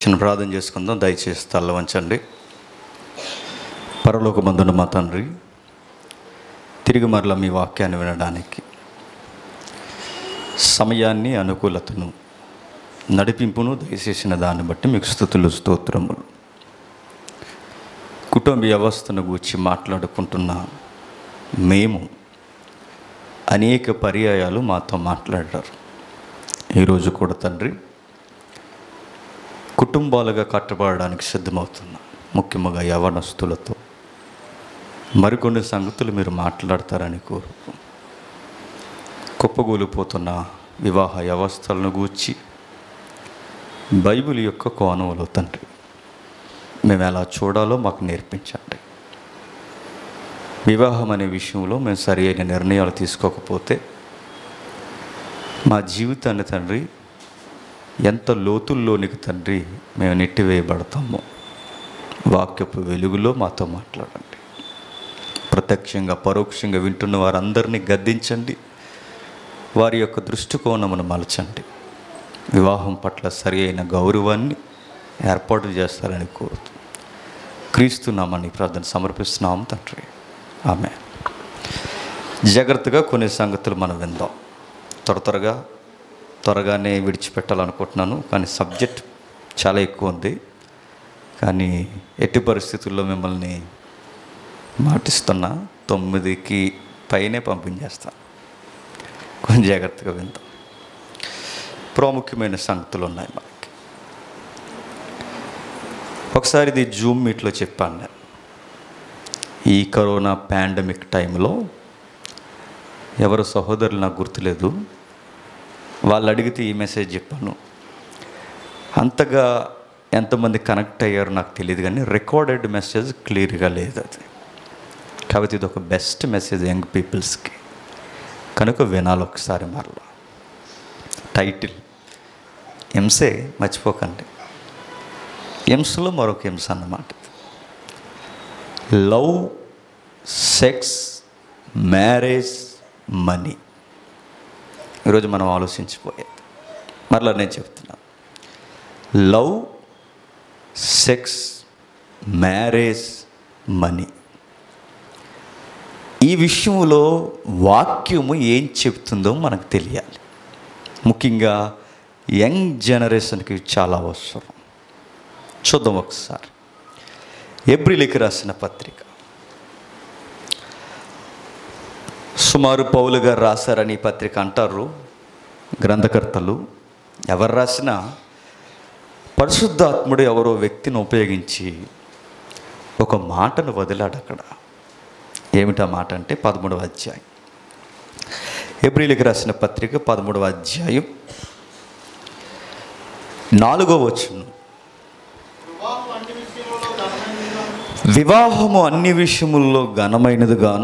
చిన్న ప్రార్థన చేసుకుందాం దయచేసి తల్ల వంచండి పరలోక బంధుడు మా తండ్రి తిరిగి మరల మీ వాక్యాన్ని వినడానికి సమయాన్ని అనుకూలతను నడిపింపును దయచేసిన దాన్ని బట్టి మీకు స్థుతులు స్తోత్రములు కుటుంబ వ్యవస్థను గూర్చి మాట్లాడుకుంటున్న మేము అనేక పర్యాయాలు మాతో మాట్లాడారు ఈరోజు కూడా తండ్రి కుటుంబాలుగా కట్టబడడానికి సిద్ధమవుతున్నా ముఖ్యంగా యవనస్తులతో మరికొన్ని సంగతులు మీరు మాట్లాడతారని కోరుకు కుప్పగూలిపోతున్న వివాహ వ్యవస్థలను గూర్చి బైబిల్ యొక్క కోణంలో తండ్రి మేము ఎలా చూడాలో మాకు నేర్పించండి వివాహం అనే విషయంలో మేము సరి అయిన నిర్ణయాలు తీసుకోకపోతే మా జీవితాన్ని తండ్రి ఎంత లోతుల్లోనికి తండ్రి మేము నెట్టివేయబడతామో వాక్యపు వెలుగులో మాతో మాట్లాడండి ప్రత్యక్షంగా పరోక్షంగా వింటున్న వారందరినీ గద్దించండి వారి యొక్క దృష్టికోణమును మలచండి వివాహం పట్ల సరి అయిన గౌరవాన్ని ఏర్పాటు చేస్తారని కోరుతూ క్రీస్తు నామాన్ని ప్రార్థన సమర్పిస్తున్నాము తండ్రి ఆమె జాగ్రత్తగా కొన్ని సంగతులు మనం విందాం త్వర త్వరగా త్వరగానే విడిచిపెట్టాలనుకుంటున్నాను కానీ సబ్జెక్ట్ చాలా ఎక్కువ ఉంది కానీ ఎట్టి పరిస్థితుల్లో మిమ్మల్ని మాటిస్తున్నా తొమ్మిదికి పైనే పంపించేస్తాను కొంచెం జాగ్రత్తగా విందాం ప్రాముఖ్యమైన సంగతులు ఉన్నాయి మనకి ఒకసారి ఇది జూమ్ మీట్లో చెప్పాను నేను ఈ కరోనా పాండమిక్ టైంలో ఎవరు సహోదరులు నాకు గుర్తులేదు వాళ్ళు అడిగితే ఈ మెసేజ్ చెప్పాను అంతగా ఎంతమంది కనెక్ట్ అయ్యారో నాకు తెలియదు కానీ రికార్డెడ్ మెసేజ్ క్లియర్గా లేదు అది కాబట్టి ఇది ఒక బెస్ట్ మెసేజ్ యంగ్ పీపుల్స్కి కనుక వినాలి ఒకసారి మరలా టైటిల్ ఎంసే మర్చిపోకండి ఎంస్లో మరొక ఎంస్ అన్నమాట లవ్ సెక్స్ మ్యారేజ్ మనీ ఈరోజు మనం ఆలోచించిపోయేది మరలా నేను చెప్తున్నాను లవ్ సెక్స్ మ్యారేజ్ మనీ ఈ విషయంలో వాక్యము ఏం చెప్తుందో మనకు తెలియాలి ముఖ్యంగా యంగ్ జనరేషన్కి చాలా అవసరం చూద్దాం ఒకసారి ఏప్రిల్కి రాసిన పత్రిక సుమారు పౌలు గారు రాశారని ఈ పత్రిక అంటారు గ్రంథకర్తలు ఎవరు రాసినా పరిశుద్ధాత్ముడు ఎవరో వ్యక్తిని ఉపయోగించి ఒక మాటను వదిలాడు అక్కడ ఏమిటా మాట అంటే పదమూడవ అధ్యాయం ఏప్రిల్కి రాసిన పత్రిక పదమూడవ అధ్యాయం నాలుగో వచ్చును వివాహము అన్ని విషయముల్లో ఘనమైనది గాను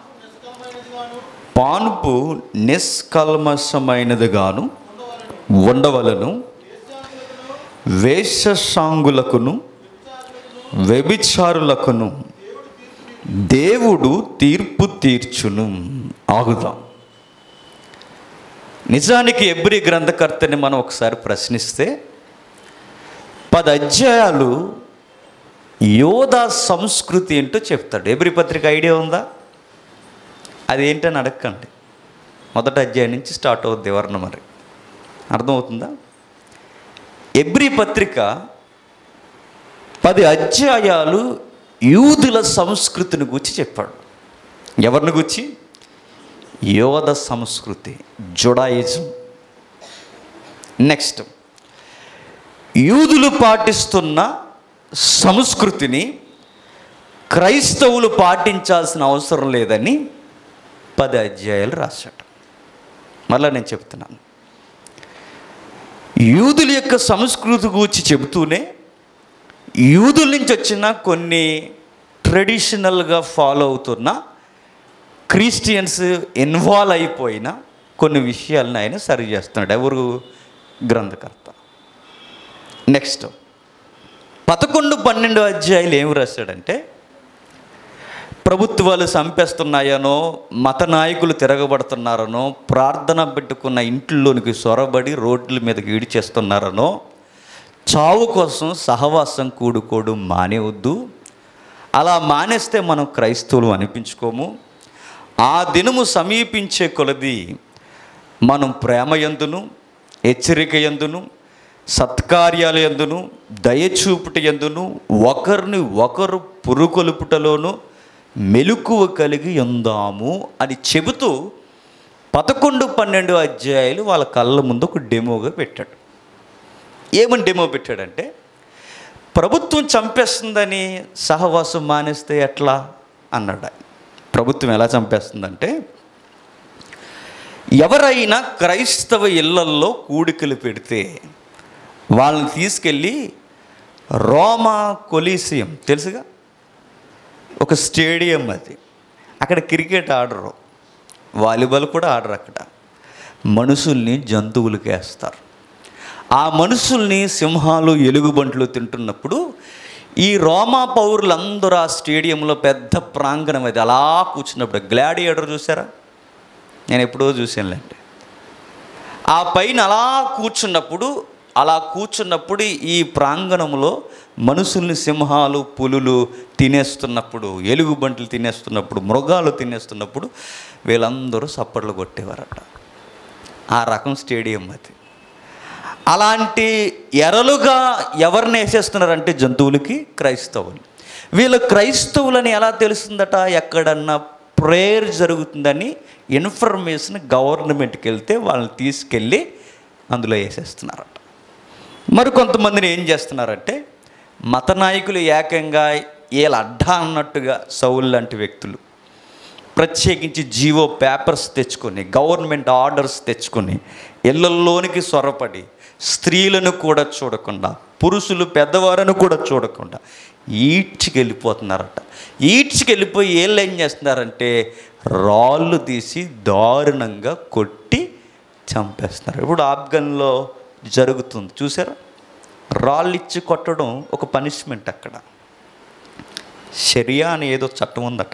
పాన్పు నిష్కల్మషమైనది గాను ఉండవలను వేషసాంగులకును వ్యభిచారులకును దేవుడు తీర్పు తీర్చును ఆగుదాం నిజానికి ఎబ్రి గ్రంథకర్తని మనం ఒకసారి ప్రశ్నిస్తే పది అధ్యాయాలు యోధా సంస్కృతి ఏంటో చెప్తాడు ఎబ్రి పత్రిక ఐడియా ఉందా అది ఏంటని అడగండి మొదటి అధ్యాయం నుంచి స్టార్ట్ అవుద్ది వివరణ మరి అర్థమవుతుందా ఎబ్రి పత్రిక పది అధ్యాయాలు యూదుల సంస్కృతిని గురించి చెప్పాడు ఎవరిని గురించి యోధ సంస్కృతి జుడాయిజం నెక్స్ట్ యూదులు పాటిస్తున్న సంస్కృతిని క్రైస్తవులు పాటించాల్సిన అవసరం లేదని పది అధ్యాయాలు రాశాడు మళ్ళా నేను చెప్తున్నాను యూదుల యొక్క సంస్కృతి గురించి చెబుతూనే యూదుల నుంచి వచ్చిన కొన్ని ట్రెడిషనల్గా ఫాలో అవుతున్న క్రిస్టియన్స్ ఇన్వాల్వ్ అయిపోయిన కొన్ని విషయాలను ఆయన సరి చేస్తున్నాడు ఎవరు గ్రంథకర్త నెక్స్ట్ పదకొండు పన్నెండు అధ్యాయులు ఏమి రాశాడంటే ప్రభుత్వాలు చంపేస్తున్నాయనో మత నాయకులు తిరగబడుతున్నారనో ప్రార్థన పెట్టుకున్న ఇంట్లోనికి సొరబడి రోడ్ల మీదకి ఈడ్చేస్తున్నారనో చావు కోసం సహవాసం కూడుకోడు మానేవద్దు అలా మానేస్తే మనం క్రైస్తవులు అనిపించుకోము ఆ దినము సమీపించే కొలది మనం ప్రేమ యందును హెచ్చరిక యందును సత్కార్యాల యందును దయచూపుట యందును ఒకరిని ఒకరు పురుకొలుపుటలోను మెలకువ కలిగి ఉందాము అని చెబుతూ పదకొండు పన్నెండు అధ్యాయాలు వాళ్ళ కళ్ళ ముందు ఒక డెమోగా పెట్టాడు ఏమని డెమో పెట్టాడంటే ప్రభుత్వం చంపేస్తుందని సహవాసం మానేస్తే ఎట్లా అన్నాడు ఆయన. ప్రభుత్వం ఎలా చంపేస్తుందంటే ఎవరైనా క్రైస్తవ ఇళ్లల్లో కూడికలు పెడితే వాళ్ళని తీసుకెళ్ళి రోమా కొలీసియం తెలుసుగా ఒక స్టేడియం అది అక్కడ క్రికెట్ ఆడరు వాలీబాల్ కూడా ఆడరు అక్కడ మనుషుల్ని జంతువులకి వేస్తారు ఆ మనుషుల్ని సింహాలు ఎలుగుబంట్లు తింటున్నప్పుడు ఈ రోమా పౌరులందరూ ఆ స్టేడియంలో పెద్ద ప్రాంగణం అది అలా కూర్చున్నప్పుడు గ్లాడియేటర్ చూసారా నేను ఎప్పుడో చూసానులేండి ఆ పైన అలా కూర్చున్నప్పుడు అలా కూర్చున్నప్పుడు ఈ ప్రాంగణంలో మనుషుల్ని సింహాలు పులులు తినేస్తున్నప్పుడు ఎలుగుబంట్లు తినేస్తున్నప్పుడు మృగాలు తినేస్తున్నప్పుడు వీళ్ళందరూ సప్పట్లు కొట్టేవారట ఆ రకం స్టేడియం అది అలాంటి ఎరలుగా ఎవరిని వేసేస్తున్నారంటే జంతువులకి క్రైస్తవులు వీళ్ళు క్రైస్తవులని ఎలా తెలుస్తుందట ఎక్కడన్నా ప్రేయర్ జరుగుతుందని ఇన్ఫర్మేషన్ గవర్నమెంట్కి వెళ్తే వాళ్ళని తీసుకెళ్ళి అందులో వేసేస్తున్నారట మరి కొంతమందిని ఏం చేస్తున్నారంటే మత నాయకులు ఏకంగా వీళ్ళ అడ్డా అన్నట్టుగా సౌలు లాంటి వ్యక్తులు ప్రత్యేకించి జీవో పేపర్స్ తెచ్చుకొని గవర్నమెంట్ ఆర్డర్స్ తెచ్చుకొని ఇళ్ళల్లోనికి సొరపడి స్త్రీలను కూడా చూడకుండా పురుషులు పెద్దవారను కూడా చూడకుండా ఈడ్చికి వెళ్ళిపోతున్నారట ఈడ్చికి వెళ్ళిపోయి ఏళ్ళు ఏం చేస్తున్నారంటే రాళ్ళు తీసి దారుణంగా కొట్టి చంపేస్తున్నారు ఇప్పుడు ఆఫ్ఘన్లో జరుగుతుంది చూసారా రాళ్ళు ఇచ్చి కొట్టడం ఒక పనిష్మెంట్ అక్కడ షరియా అని ఏదో చట్టం ఉందట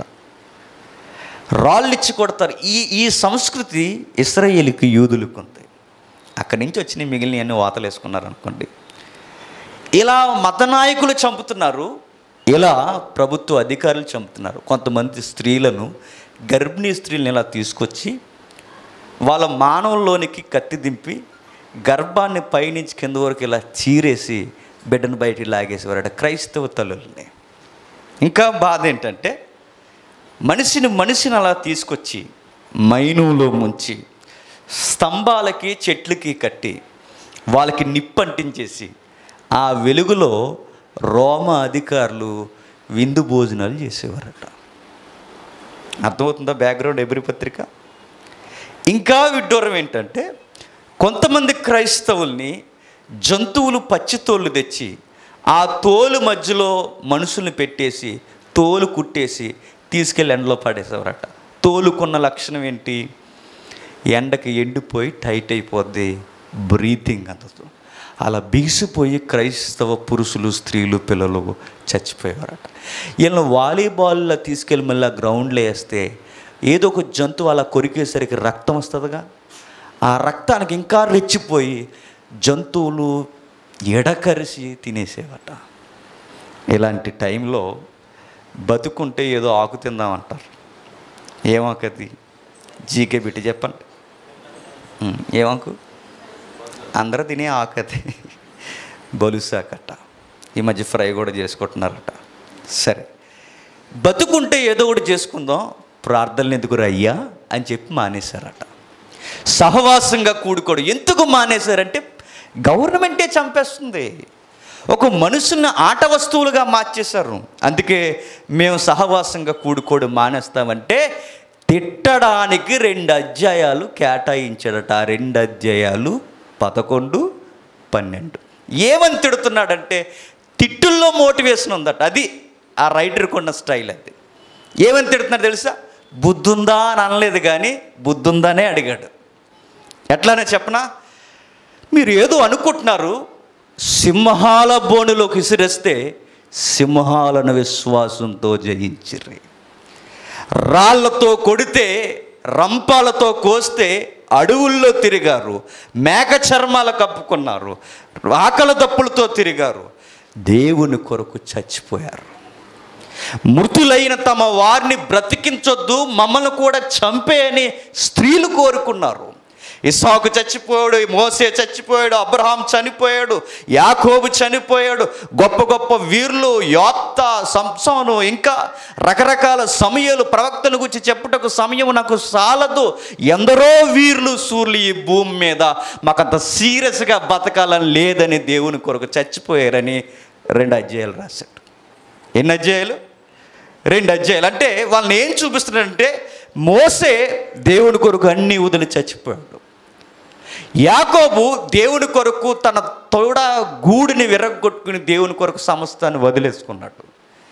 రాళ్ళు ఇచ్చి కొడతారు ఈ ఈ సంస్కృతి ఇస్రాయేలీకి యూదులకు ఉంది అక్కడి నుంచి వచ్చిన మిగిలిన అన్ని వాతలు వేసుకున్నారు అనుకోండి ఇలా మత నాయకులు చంపుతున్నారు ఇలా ప్రభుత్వ అధికారులు చంపుతున్నారు కొంతమంది స్త్రీలను గర్భిణీ స్త్రీలను ఇలా తీసుకొచ్చి వాళ్ళ మానవుల్లోనికి కత్తి దింపి గర్భాన్ని పైనుంచి కింద వరకు ఇలా చీరేసి బిడ్డను బయటికి లాగేసేవారట క్రైస్తవ తల్లుల్ని ఇంకా బాధ ఏంటంటే మనిషిని మనిషిని అలా తీసుకొచ్చి మైనులో ముంచి స్తంభాలకి చెట్లకి కట్టి వాళ్ళకి నిప్పంటించేసి ఆ వెలుగులో రోమ అధికారులు విందు భోజనాలు చేసేవారట అర్థమవుతుందా బ్యాక్గ్రౌండ్ ఎబ్రి పత్రిక ఇంకా విడ్డూరం ఏంటంటే కొంతమంది క్రైస్తవుల్ని జంతువులు పచ్చి తోలు తెచ్చి ఆ తోలు మధ్యలో మనుషుల్ని పెట్టేసి తోలు కుట్టేసి తీసుకెళ్ళి ఎండలో పడేసేవారట తోలుకున్న లక్షణం ఏంటి ఎండకి ఎండిపోయి టైట్ అయిపోద్ది బ్రీతింగ్ అందదు అలా బిగిసిపోయి క్రైస్తవ పురుషులు స్త్రీలు పిల్లలు చచ్చిపోయేవారట వీళ్ళని వాలీబాల్లో తీసుకెళ్ళి మళ్ళీ గ్రౌండ్లో వేస్తే ఏదో ఒక జంతువు అలా కొరికేసరికి రక్తం వస్తుందిగా ఆ రక్తానికి ఇంకా రెచ్చిపోయి జంతువులు ఎడకరిసి తినేసేవట ఇలాంటి టైంలో బతుకుంటే ఏదో ఆకు తిందామంటారు ఏమాకది జీకే బిట్టి చెప్పండి ఉమ్, ఏమాకు అందరూ తినే ఆకది బలుసాకట ఈ మధ్య ఫ్రై కూడా చేసుకుంటున్నారట సరే బతుకుంటే ఏదో ఒకటి చేసుకుందాం ప్రార్థనలు ఎందుకు రయ్యా అని చెప్పి మానేశారట సహవాసంగా కూడుకోడు ఎందుకు మానేశారంటే గవర్నమెంటే చంపేస్తుంది ఒక మనుషుల్ని ఆట వస్తువులుగా మార్చేశారు అందుకే మేము సహవాసంగా కూడుకోడు మానేస్తామంటే తిట్టడానికి రెండు అధ్యాయాలు కేటాయించాడట ఆ రెండు అధ్యాయాలు పదకొండు పన్నెండు ఏమని తిడుతున్నాడంటే తిట్టుల్లో మోటివేషన్ ఉందట అది ఆ రైటర్కి ఉన్న స్టైల్ అది ఏమని తిడుతున్నాడు తెలుసా బుద్ధుందా అని అనలేదు కానీ బుద్ధుందానే అడిగాడు ఎట్లానే చెప్పనా మీరు ఏదో అనుకుంటున్నారు సింహాల బోనులోకి విసిరేస్తే సింహాలను విశ్వాసంతో జయించిర్రి రాళ్లతో కొడితే రంపాలతో కోస్తే అడవుల్లో తిరిగారు మేక చర్మాలు కప్పుకున్నారు ఆకలి దప్పులతో తిరిగారు దేవుని కొరకు చచ్చిపోయారు మృతులైన తమ వారిని బ్రతికించొద్దు మమ్మల్ని కూడా చంపే అని స్త్రీలు కోరుకున్నారు ఇసాకు చచ్చిపోయాడు మోసే చచ్చిపోయాడు అబ్రహాం చనిపోయాడు యాకోబు చనిపోయాడు గొప్ప గొప్ప వీరులు యోత్త సంసోను ఇంకా రకరకాల సమయాలు ప్రవక్తల గురించి చెప్పుటకు సమయం నాకు సాలదు ఎందరో వీరులు సూర్యులు ఈ భూమి మీద మాకంత సీరియస్గా బతకాలని లేదని దేవుని కొరకు చచ్చిపోయారని రెండు అధ్యాయాలు రాశాడు ఎన్ని అధ్యాయాలు రెండు అధ్యాయాలు అంటే వాళ్ళని ఏం చూపిస్తున్నాడంటే మోసే దేవుని కొరకు అన్ని వదిలి చచ్చిపోయాడు యాకోబు దేవుని కొరకు తన తోడ గూడిని విరగొట్టుకుని దేవుని కొరకు సమస్తాన్ని వదిలేసుకున్నాడు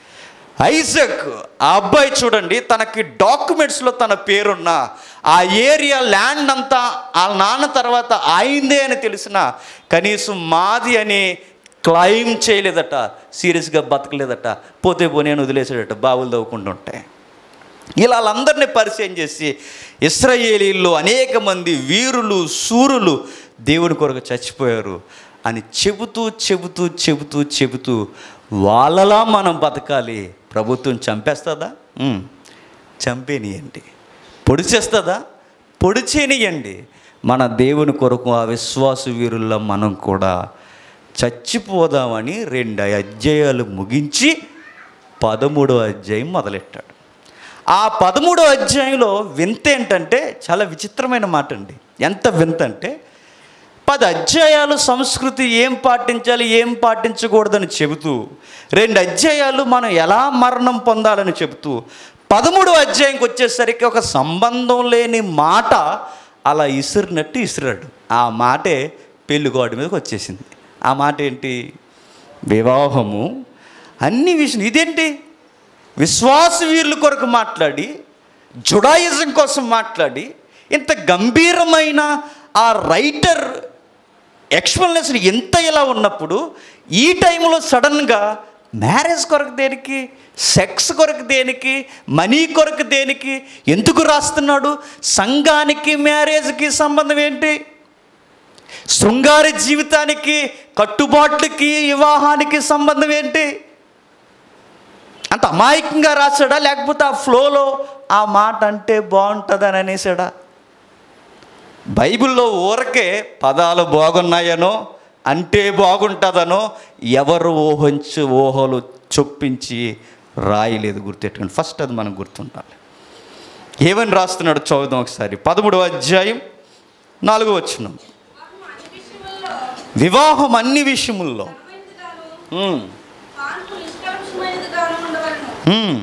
ఐజక్ ఆ అబ్బాయి చూడండి తనకి డాక్యుమెంట్స్లో తన పేరున్న ఆ ఏరియా ల్యాండ్ అంతా ఆ నాన్న తర్వాత ఆయిందే అని తెలిసిన కనీసం మాది అని క్లైమ్ చేయలేదట సీరియస్గా బతకలేదట పోతే పోనీ అని వదిలేసాడట బావులు తవ్వుకుంటుంటే ఇలా వాళ్ళందరినీ పరిచయం చేసి ఇస్రాయేలీల్లో అనేక మంది వీరులు సూరులు దేవుని కొరకు చచ్చిపోయారు అని చెబుతూ చెబుతూ చెబుతూ చెబుతూ వాళ్ళలా మనం బతకాలి ప్రభుత్వం చంపేస్తుందా ఉమ్, చంపేనియండి పొడి చేస్తుందా పొడి చేయనియండి మన దేవుని కొరకు ఆ విశ్వాస వీరుల్లో మనం కూడా చచ్చిపోదామని రెండు అధ్యాయాలు ముగించి పదమూడో అధ్యాయం మొదలెట్టాడు ఆ పదమూడో అధ్యాయంలో వింత ఏంటంటే చాలా విచిత్రమైన మాట అండి ఎంత వింత అంటే పది అధ్యాయాలు సంస్కృతి ఏం పాటించాలి ఏం పాటించకూడదని చెబుతూ రెండు అధ్యాయాలు మనం ఎలా మరణం పొందాలని చెబుతూ పదమూడో అధ్యాయంకి వచ్చేసరికి ఒక సంబంధం లేని మాట అలా ఇసిరినట్టు ఇసిరాడు ఆ మాటే పెళ్ళిగోడ మీదకి వచ్చేసింది ఆ మాట ఏంటి వివాహము అన్ని విషయం ఇదేంటి విశ్వాస వీరుల కొరకు మాట్లాడి జుడాయిజం కోసం మాట్లాడి ఇంత గంభీరమైన ఆ రైటర్ ఎక్స్ప్లెనేషన్ ఎంత ఇలా ఉన్నప్పుడు ఈ టైంలో సడన్గా మ్యారేజ్ కొరకు దేనికి సెక్స్ కొరకు దేనికి మనీ కొరకు దేనికి ఎందుకు రాస్తున్నాడు సంఘానికి మ్యారేజ్కి సంబంధం ఏంటి శృంగార జీవితానికి కట్టుబాట్లకి వివాహానికి సంబంధం ఏంటి అంత అమాయకంగా రాశాడా లేకపోతే ఆ ఫ్లోలో ఆ మాట అంటే బాగుంటుందని అనేసాడా బైబిల్లో ఊరకే పదాలు బాగున్నాయనో అంటే బాగుంటుందనో ఎవరు ఊహించి ఊహలు చొప్పించి రాయలేదు గుర్తెట్టుకుని ఫస్ట్ అది మనం గుర్తుండాలి ఏమని రాస్తున్నాడు చూద్దాం ఒకసారి పదమూడవ అధ్యాయం నాలుగో వచ్చినాం వివాహం అన్ని విషయముల్లో ఉమ్, ఉమ్,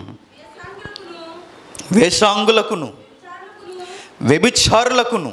వేషాంగులకును వ్యభిచారులకును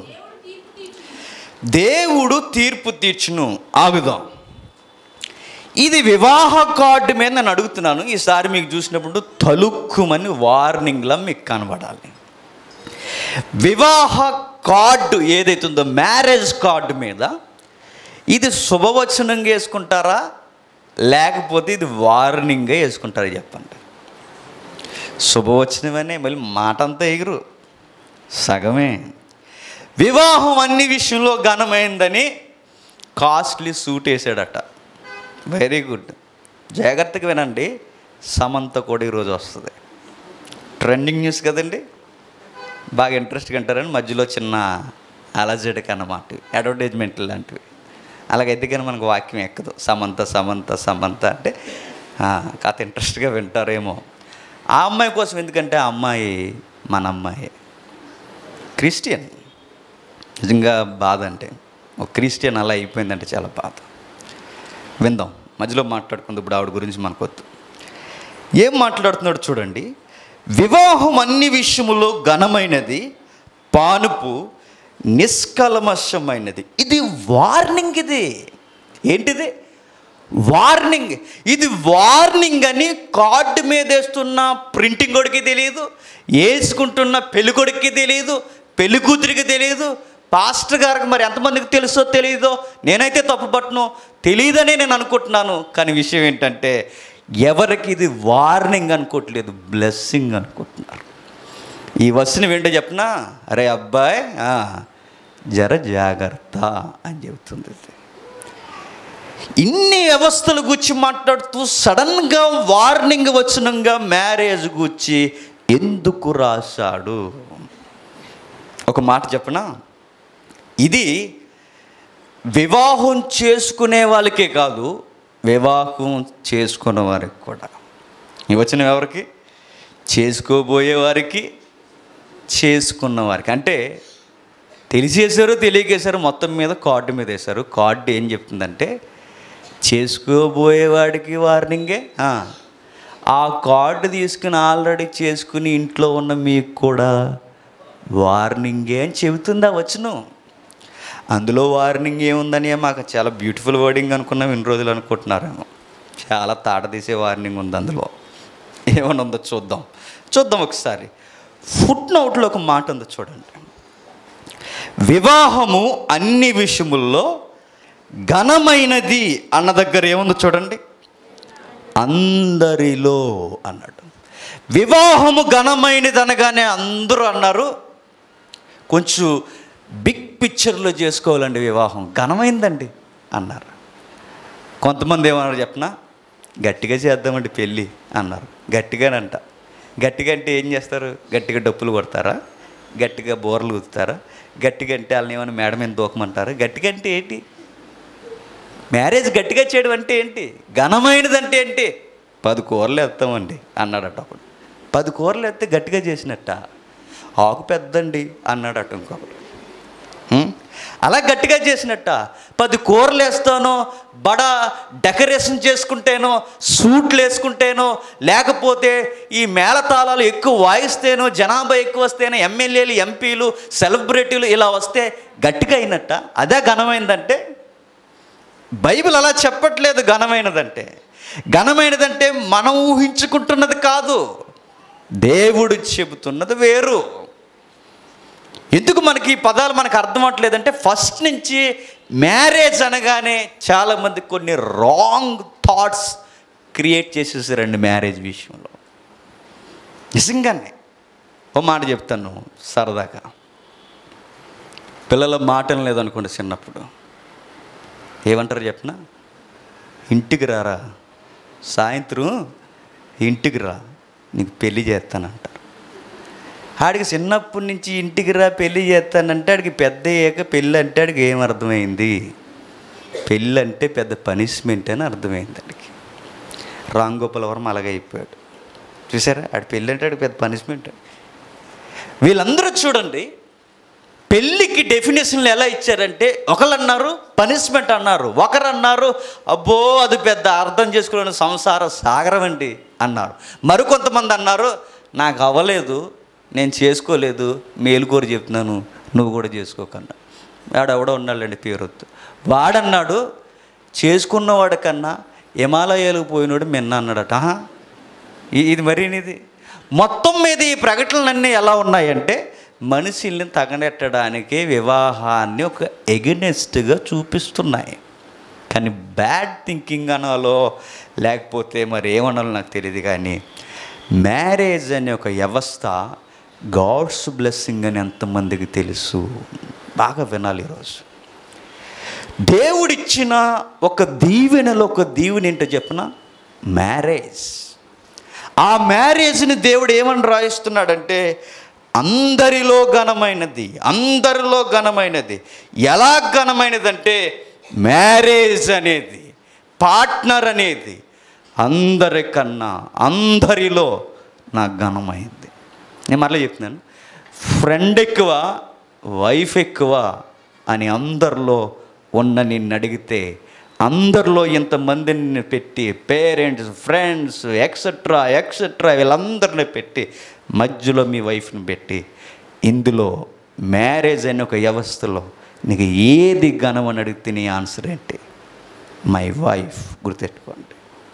దేవుడు తీర్పు తీర్చును ఆగుదాం ఇది వివాహ కార్డు మీద నేను అడుగుతున్నాను ఈసారి మీకు చూసినప్పుడు తలుక్కుమని వార్నింగ్లా మీకు కనబడాలి వివాహ కార్డు ఏదైతుందో మ్యారేజ్ కార్డు మీద ఇది శుభవచనంగా వేసుకుంటారా లేకపోతే ఇది వార్నింగ్గా వేసుకుంటారా చెప్పండి శుభవచనమనే మళ్ళీ మాట అంతా ఎగురు సగమే వివాహం అన్ని విషయంలో ఘనమైందని కాస్ట్లీ సూట్ వేసాడట వెరీ గుడ్ జాగ్రత్తగా వినండి సమంత కూడా ఈరోజు వస్తుంది ట్రెండింగ్ న్యూస్ కదండి బాగా ఇంట్రెస్ట్గా అంటారని మధ్యలో చిన్న అలజడికి అన్నమాట అడ్వర్టైజ్మెంట్ లాంటివి అలాగైతే కానీ మనకు వాక్యం ఎక్కదు సమంత సమంత సమంత అంటే ఆ, కాస్త ఇంట్రెస్ట్గా వింటారేమో ఆ అమ్మాయి కోసం ఎందుకంటే ఆ అమ్మాయి మన అమ్మాయి క్రిస్టియన్ నిజంగా బాధ అంటే ఒక క్రిస్టియన్ అలా అయిపోయిందంటే చాలా బాధ విందాం మధ్యలో మాట్లాడుకుంది ఇప్పుడు ఆవిడ గురించి మనకొద్దు ఏం మాట్లాడుతున్నాడు చూడండి వివాహం అన్ని విషయములో ఘనమైనది పానుపు నిష్కల్మషమైనది ఇది వార్నింగ్ ఇది ఏంటిది వార్నింగ్ ఇది వార్నింగ్ అని కార్డు మీద వేస్తున్న ప్రింటింగ్ కొడుకు తెలియదు వేసుకుంటున్న పెళ్ళికొడుక్కి తెలియదు పెళ్లి కూతురికి తెలియదు పాస్టర్ గారికి మరి ఎంతమందికి తెలుసో తెలియదో నేనైతే తప్పుపట్టను తెలియదనే నేను అనుకుంటున్నాను కానీ విషయం ఏంటంటే ఎవరికి ఇది వార్నింగ్ అనుకోవట్లేదు బ్లెస్సింగ్ అనుకుంటున్నారు ఈ వస్తుని వింటే చెప్పనా అరే అబ్బాయి ఆ, జర జాగ్రత్త అని చెబుతుంది ఇది. ఇన్ని వ్యవస్థల గురించి మాట్లాడుతూ సడన్గా వార్నింగ్ వచ్చినంగా మ్యారేజ్ గురించి ఎందుకు రాశాడు ఒక మాట చెప్పనా ఇది వివాహం చేసుకునే వాళ్ళకే కాదు వివాహం చేసుకునే వారికి కూడా ఈ వచ్చిన ఎవరికి చేసుకోబోయే వారికి చేసుకున్న వారికి అంటే తెలిసేసారు తెలియకేశారు మొత్తం మీద కార్డు మీద వేశారు కార్డు ఏం చెప్తుందంటే చేసుకోబోయేవాడికి వార్నింగే ఆ. ఆ కార్డు తీసుకుని ఆల్రెడీ చేసుకుని ఇంట్లో ఉన్న మీకు కూడా వార్నింగే అని చెబుతుందా వచ్చును అందులో వార్నింగ్ ఏముందని మాకు చాలా బ్యూటిఫుల్ వర్డింగ్ అనుకున్నాం ఇన్ని రోజులు అనుకుంటున్నారేమో చాలా తాట తీసే వార్నింగ్ ఉంది అందులో ఏమని ఉందో చూద్దాం చూద్దాం ఒకసారి ఫుట్ నోట్లో ఒక మాట ఉందో చూడండి వివాహము అన్ని విషయముల్లో ఘనమైనది అన్న దగ్గర ఏముందో చూడండి అందరిలో అన్నాడు వివాహము ఘనమైనది అనగానే అందరూ అన్నారు కొంచెం బిగ్ పిక్చర్లో చేసుకోవాలండి వివాహం ఘనమైందండి అన్నారు కొంతమంది ఏమన్నారు చెప్పనా గట్టిగా చేద్దామండి పెళ్ళి అన్నారు గట్టిగానంట గట్టిగా అంటే ఏం చేస్తారు గట్టిగా డప్పులు కొడతారా గట్టిగా బోర్లు ఊదుతారా గట్టిగా అంటే వాళ్ళని ఏమైనా మేడ మీద దూకమంటారా గట్టిగా అంటే ఏంటి మ్యారేజ్ గట్టిగా చేయడం అంటే ఏంటి ఘనమైనది అంటే ఏంటి పది కూరలు ఎత్తామండి అన్నాడట అప్పుడు పది కూరలు ఎత్తే గట్టిగా చేసినట్ట ఆకు పెద్దండి అన్నాడట ఇంకొకడు ఉం? అలా గట్టిగా చేసినట్ట పది కూరలు వేస్తానో బడ డెకరేషన్ చేసుకుంటేనో సూట్లు వేసుకుంటేనో లేకపోతే ఈ మేళతాళాలు ఎక్కువ వాయిస్తేనో జనాభా ఎక్కువ వస్తేనో ఎమ్మెల్యేలు ఎంపీలు సెలబ్రిటీలు ఇలా వస్తే గట్టిగా అయినట్ట అదే ఘనమైందంటే బైబిల్ అలా చెప్పట్లేదు ఘనమైనదంటే ఘనమైనదంటే మనం ఊహించుకుంటున్నది కాదు దేవుడు చెబుతున్నది వేరు ఎందుకు మనకి ఈ పదాలు మనకు అర్థం అవట్లేదంటే ఫస్ట్ నుంచి మ్యారేజ్ అనగానే చాలామంది కొన్ని రాంగ్ థాట్స్ క్రియేట్ చేసేసారండి మ్యారేజ్ విషయంలో నిజంగానే ఓ మాట చెప్తాను సరదాగా పిల్లల మాటలు లేదనుకోండి చిన్నప్పుడు ఏమంటారు చెప్పనా ఇంటికి రారా సాయంత్రం ఇంటికి రా నీకు పెళ్లి చేస్తానంటారు ఆడికి చిన్నప్పటి నుంచి ఇంటికి రా పెళ్లి చేస్తానంటే ఆడికి పెద్ద అయ్యాక పెళ్ళి అంటే ఆడికి ఏం అర్థమైంది పెళ్ళి అంటే పెద్ద పనిష్మెంట్ అని అర్థమైంది ఆడికి రామ్ గోపాల్ వర్మ అలాగే అయిపోయాడు చూసారా ఆడి పెళ్ళి అంటే ఆడికి పెద్ద పనిష్మెంట్ వీళ్ళందరూ చూడండి పెళ్ళికి డెఫినేషన్లు ఎలా ఇచ్చారంటే ఒకళ్ళు అన్నారు పనిష్మెంట్ అన్నారు ఒకరు అన్నారు అబ్బో అది పెద్ద అర్థం చేసుకోలేని సంసార సాగరం అండి అన్నారు మరికొంతమంది అన్నారు నాకు అవ్వలేదు నేను చేసుకోలేదు మేలుకోరు చెప్తున్నాను నువ్వు కూడా చేసుకోకన్నా వాడు ఎవడో ఉన్నాడండి పేరొద్దు వాడన్నాడు చేసుకున్నవాడి కన్నా హిమాలయాలకు పోయినాడు మిన్న అన్నాడట ఆహా, ఇ- ఇది మరీనిది మొత్తం మీద ఈ ప్రకటనలన్నీ ఎలా ఉన్నాయంటే మనుషుల్ని తగనెట్టడానికి వివాహాన్ని ఒక ఎగనెస్ట్గా చూపిస్తున్నాయి కానీ బ్యాడ్ థింకింగ్ అనాలో లేకపోతే మరి ఏమనాలో నాకు తెలియదు కానీ మ్యారేజ్ అనే ఒక వ్యవస్థ గాడ్స్ బ్లెస్సింగ్ అని ఎంతమందికి తెలుసు బాగా వినాలి ఈరోజు దేవుడిచ్చిన ఒక దీవెనలో ఒక దీవెన ఏంటో చెప్పిన మ్యారేజ్ ఆ మ్యారేజ్ని దేవుడు ఏమని రాయిస్తున్నాడంటే అందరిలో ఘనమైనది అందరిలో ఘనమైనది ఎలా ఘనమైనదంటే మ్యారేజ్ అనేది పార్ట్నర్ అనేది అందరికన్నా అందరిలో నాకు ఘనమైంది నేను మరలా చెప్తున్నాను ఫ్రెండ్ ఎక్కువ వైఫ్ ఎక్కువ అని అందరిలో ఉన్న నిన్ను అడిగితే అందరిలో ఇంతమందిని పెట్టి పేరెంట్స్ ఫ్రెండ్స్ ఎక్సెట్రా ఎక్సెట్రా వీళ్ళందరిని పెట్టి మధ్యలో మీ వైఫ్ని పెట్టి ఇందులో మ్యారేజ్ అనే ఒక వ్యవస్థలో నీకు ఏది ఘనం అని అడిగితే నీ ఆన్సర్ ఏంటి మై వైఫ్ గుర్తెట్టుకోండి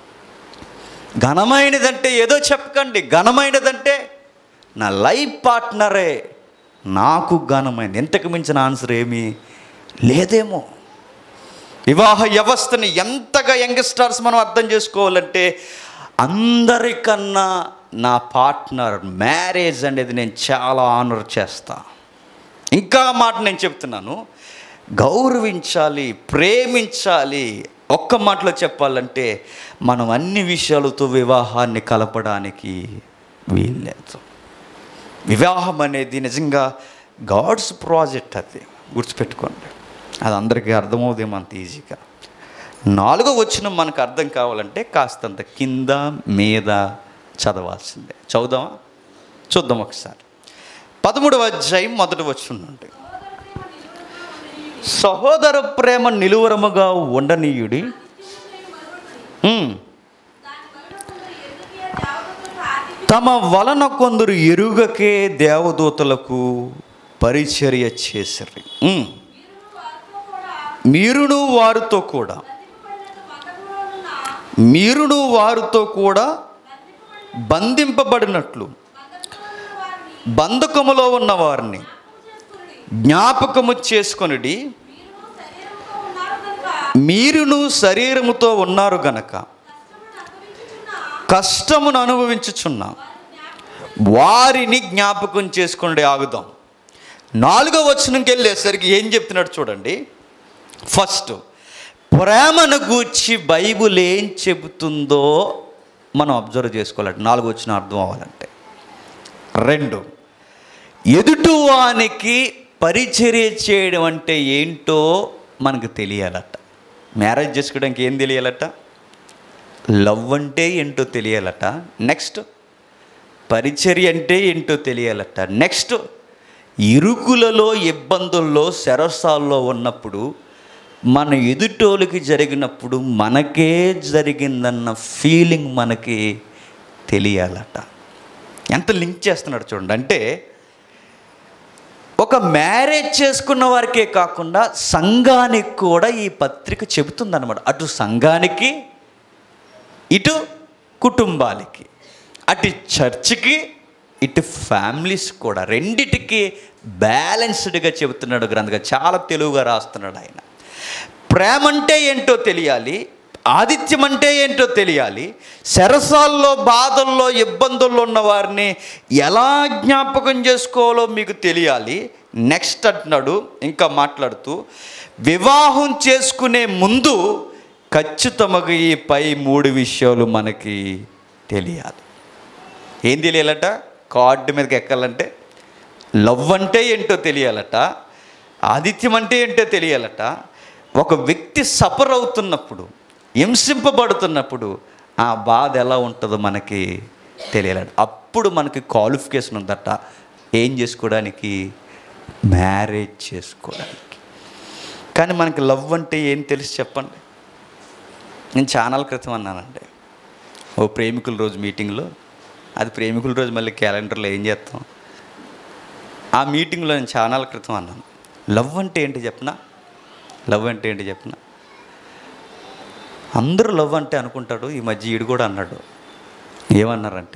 ఘనమైనదంటే ఏదో చెప్పకండి ఘనమైనదంటే నా లైఫ్ పార్ట్నరే నాకు ఘనమైనది ఎంతకు మించిన ఆన్సర్ ఏమీ లేదేమో వివాహ వ్యవస్థని ఎంతగా యంగ్స్టర్స్ మనం అర్థం చేసుకోవాలంటే అందరికన్నా నా పార్ట్నర్ మ్యారేజ్ అనేది నేను చాలా ఆనర్ చేస్తా ఇంకా మాట నేను చెప్తున్నాను గౌరవించాలి ప్రేమించాలి ఒక్క మాటలో చెప్పాలంటే మనం అన్ని విషయాలతో వివాహాన్ని కలపడానికి వీల్లేదు వివాహం అనేది నిజంగా గాడ్స్ ప్రాజెక్ట్ అది గుర్తుపెట్టుకోండి అది అందరికీ అర్థమవుదేమో అంత ఈజీగా నాలుగో వచ్చిన మనకు అర్థం కావాలంటే కాస్తంత కింద మీద చదవాల్సిందే చదుదామా చూద్దాం ఒకసారి పదమూడవ అధ్యాయం మొదటి వచ్చుండండి సహోదర ప్రేమ నిలువరముగా ఉండనీయుడి ఉమ్. తమ వలన కొందరు ఎరుగకే దేవదూతలకు పరిచర్య చేసిరి ఉమ్. మీరును వారితో కూడా మీరును వారితో కూడా బంధింపబడినట్లు బంధకములో ఉన్న వారిని జ్ఞాపకము చేసుకొనిడి మీరును శరీరముతో ఉన్నారు గనక కష్టమును అనుభవించుచున్నా వారిని జ్ఞాపకం చేసుకుని ఆగుదాం నాలుగో వచనంకి వెళ్ళేసరికి ఏం చెప్తున్నాడు చూడండి ఫస్ట్ ప్రేమను గూర్చి బైబుల్ ఏం చెబుతుందో మనం అబ్జర్వ్ చేసుకోవాలి నాలుగు వచ్చిన అర్థం అవ్వాలంటే రెండు ఎదుటివానికి పరిచర్య చేయడం అంటే ఏంటో మనకు తెలియాలట మ్యారేజ్ చేసుకోవడానికి ఏం తెలియాలట లవ్ అంటే ఏంటో తెలియాలట నెక్స్ట్ పరిచర్య అంటే ఏంటో తెలియాలట నెక్స్ట్ ఇరుకులలో ఇబ్బందుల్లో శరసాల్లో ఉన్నప్పుడు మన ఎదుటోళ్ళకి జరిగినప్పుడు మనకే జరిగిందన్న ఫీలింగ్ మనకి తెలియాలట ఎంత లింక్ చేస్తున్నాడు చూడండి అంటే ఒక మ్యారేజ్ చేసుకున్న వారికే కాకుండా సంఘానికి కూడా ఈ పత్రిక చెబుతుందన్నమాట అటు సంఘానికి ఇటు కుటుంబాలకి అటు చర్చికి ఇటు ఫ్యామిలీస్ కూడా రెండిటికి బ్యాలెన్స్డ్గా చెబుతున్నాడు గ్రంథగా చాలా తెలుగుగా రాస్తున్నాడు ఆయన ప్రేమ అంటే ఏంటో తెలియాలి ఆదిత్యం అంటే ఏంటో తెలియాలి శరసాల్లో బాధల్లో ఇబ్బందుల్లో ఉన్న వారిని ఎలా జ్ఞాపకం చేసుకోవాలో మీకు తెలియాలి నెక్స్ట్ అంటున్నాడు ఇంకా మాట్లాడుతూ వివాహం చేసుకునే ముందు ఖచ్చితంగా ఈ పై మూడు విషయాలు మనకి తెలియాలి ఏం తెలియాలట కార్డు మీదకి ఎక్కాలంటే లవ్ అంటే ఏంటో తెలియాలట ఆదిత్యం అంటే ఏంటో తెలియాలట ఒక వ్యక్తి సఫర్ అవుతున్నప్పుడు హింసింపబడుతున్నప్పుడు ఆ బాధ ఎలా ఉంటుందో మనకి తెలియాలట అప్పుడు మనకి క్వాలిఫికేషన్ ఉందట ఏం చేసుకోవడానికి మ్యారేజ్ చేసుకోవడానికి కానీ మనకి లవ్ అంటే ఏం తెలిసి చెప్పండి నేను ఛానల్ క్రితం అన్నానండి ఓ ప్రేమికుల రోజు మీటింగ్లో అది ప్రేమికుల రోజు మళ్ళీ క్యాలెండర్లో ఏం చేస్తాం ఆ మీటింగ్లో నేను ఛానల్ క్రితం అన్నాను లవ్ అంటే ఏంటి చెప్పనా లవ్ అంటే ఏంటి చెప్పనా అందరూ లవ్ అంటే అనుకుంటాడు ఈ మధ్య ఈడు కూడా అన్నాడు ఏమన్నారంటే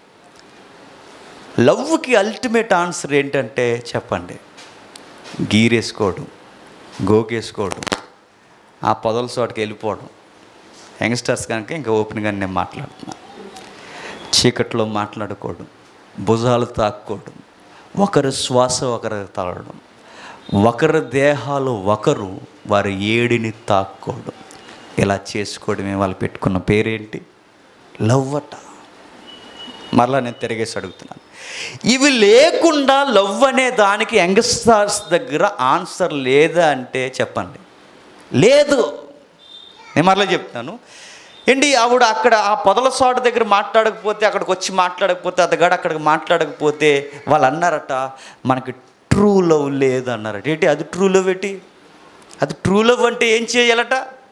లవ్కి అల్టిమేట్ ఆన్సర్ ఏంటంటే చెప్పండి గీరేసుకోవడం గోకేసుకోవడం ఆ పొదల చోటుకి వెళ్ళిపోవడం యంగ్స్టర్స్ కనుక ఇంకా ఓపెన్గా నేను మాట్లాడుతున్నాను చీకట్లో మాట్లాడుకోవడం భుజాలు తాక్కోవడం ఒకరి శ్వాస ఒకరు తాగడం ఒకరి దేహాలు ఒకరు వారి ఏడిని తాక్కోవడం ఇలా చేసుకోవడమే వాళ్ళు పెట్టుకున్న పేరేంటి లవ్ అట మరలా నేను తిరిగేసి అడుగుతున్నాను ఇవి లేకుండా లవ్ అనే దానికి యంగ్స్టర్స్ దగ్గర ఆన్సర్ లేదా అంటే చెప్పండి లేదు నేను మరలా చెప్తాను ఏంటి ఆవిడ అక్కడ ఆ పొదల చోట దగ్గర మాట్లాడకపోతే అక్కడికి వచ్చి మాట్లాడకపోతే అతగాడు అక్కడికి మాట్లాడకపోతే వాళ్ళు అన్నారట మనకి ట్రూ లవ్ లేదు అన్నారట ఏంటి అది ట్రూ లవ్ ఏంటి అది ట్రూ లవ్ అంటే ఏం చేయాలట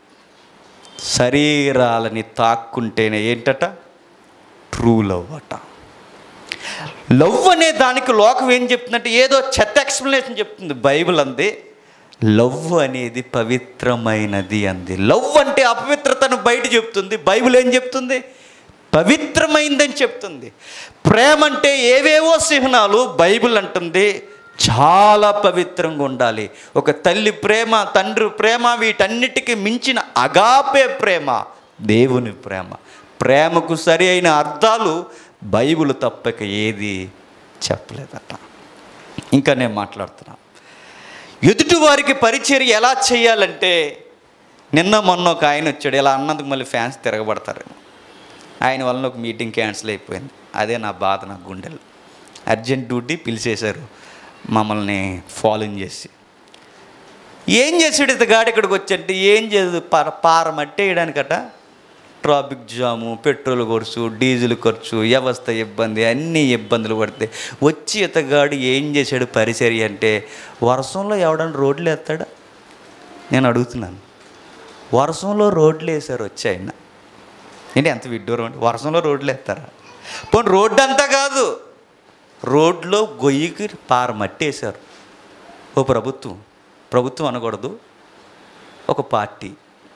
శరీరాలని తాక్కుంటేనే ఏంటట ట్రూ లవ్ అట లవ్ అనే దానికి లోకం ఏం చెప్తుందంటే ఏదో చెత్త ఎక్స్ప్లెనేషన్ చెప్తుంది బైబిల్ అంది లవ్ అనేది పవిత్రమైనది అంది లవ్ అంటే అపవిత్రతను బయట చెప్తుంది బైబిల్ ఏం చెప్తుంది పవిత్రమైందని చెప్తుంది ప్రేమ అంటే ఏవేవో చిహ్నాలు బైబిల్ అంటుంది చాలా పవిత్రంగా ఉండాలి ఒక తల్లి ప్రేమ తండ్రి ప్రేమ వీటన్నిటికీ మించిన అగాపే ప్రేమ దేవుని ప్రేమ ప్రేమకు సరి అయిన అర్థాలు బైబిల్ తప్పక ఏది చెప్పలేదట ఇంకా నేను మాట్లాడుతున్నా ఎదుటివారికి పరిచర్య ఎలా చేయాలంటే నిన్న మొన్న ఒక ఆయన వచ్చాడు ఇలా అన్నందుకు మళ్ళీ ఫ్యాన్స్ తిరగబడతారు ఆయన వలన ఒక మీటింగ్ క్యాన్సిల్ అయిపోయింది అదే నా బాధ నా గుండెలు అర్జెంట్ డ్యూటీ పిలిచేశారు మమ్మల్ని ఫాలోయింగ్ చేసి ఏం చేసాడు ఇతగాడు ఇక్కడికి వచ్చంటే ఏం చేయదు పార పార మట్టి వేయడానికట ట్రాఫిక్ జాము పెట్రోల్ ఖర్చు డీజిల్ ఖర్చు వ్యవస్థ ఇబ్బంది అన్ని ఇబ్బందులు పడితే వచ్చి ఇతగాడు ఏం చేశాడు పరిచర్య అంటే వర్షంలో ఎవడన్నా రోడ్లు వేస్తాడా నేను అడుగుతున్నాను వర్షంలో రోడ్లు వేసారు వచ్చి ఆయన ఏంటి ఎంత విడ్డూరం అంటే వర్షంలో రోడ్లు వేస్తారా పోనీ రోడ్డు అంతా కాదు రోడ్లో గొయ్యికి పార మట్టి వేశారు ఓ ప్రభుత్వం ప్రభుత్వం అనకూడదు ఒక పార్టీ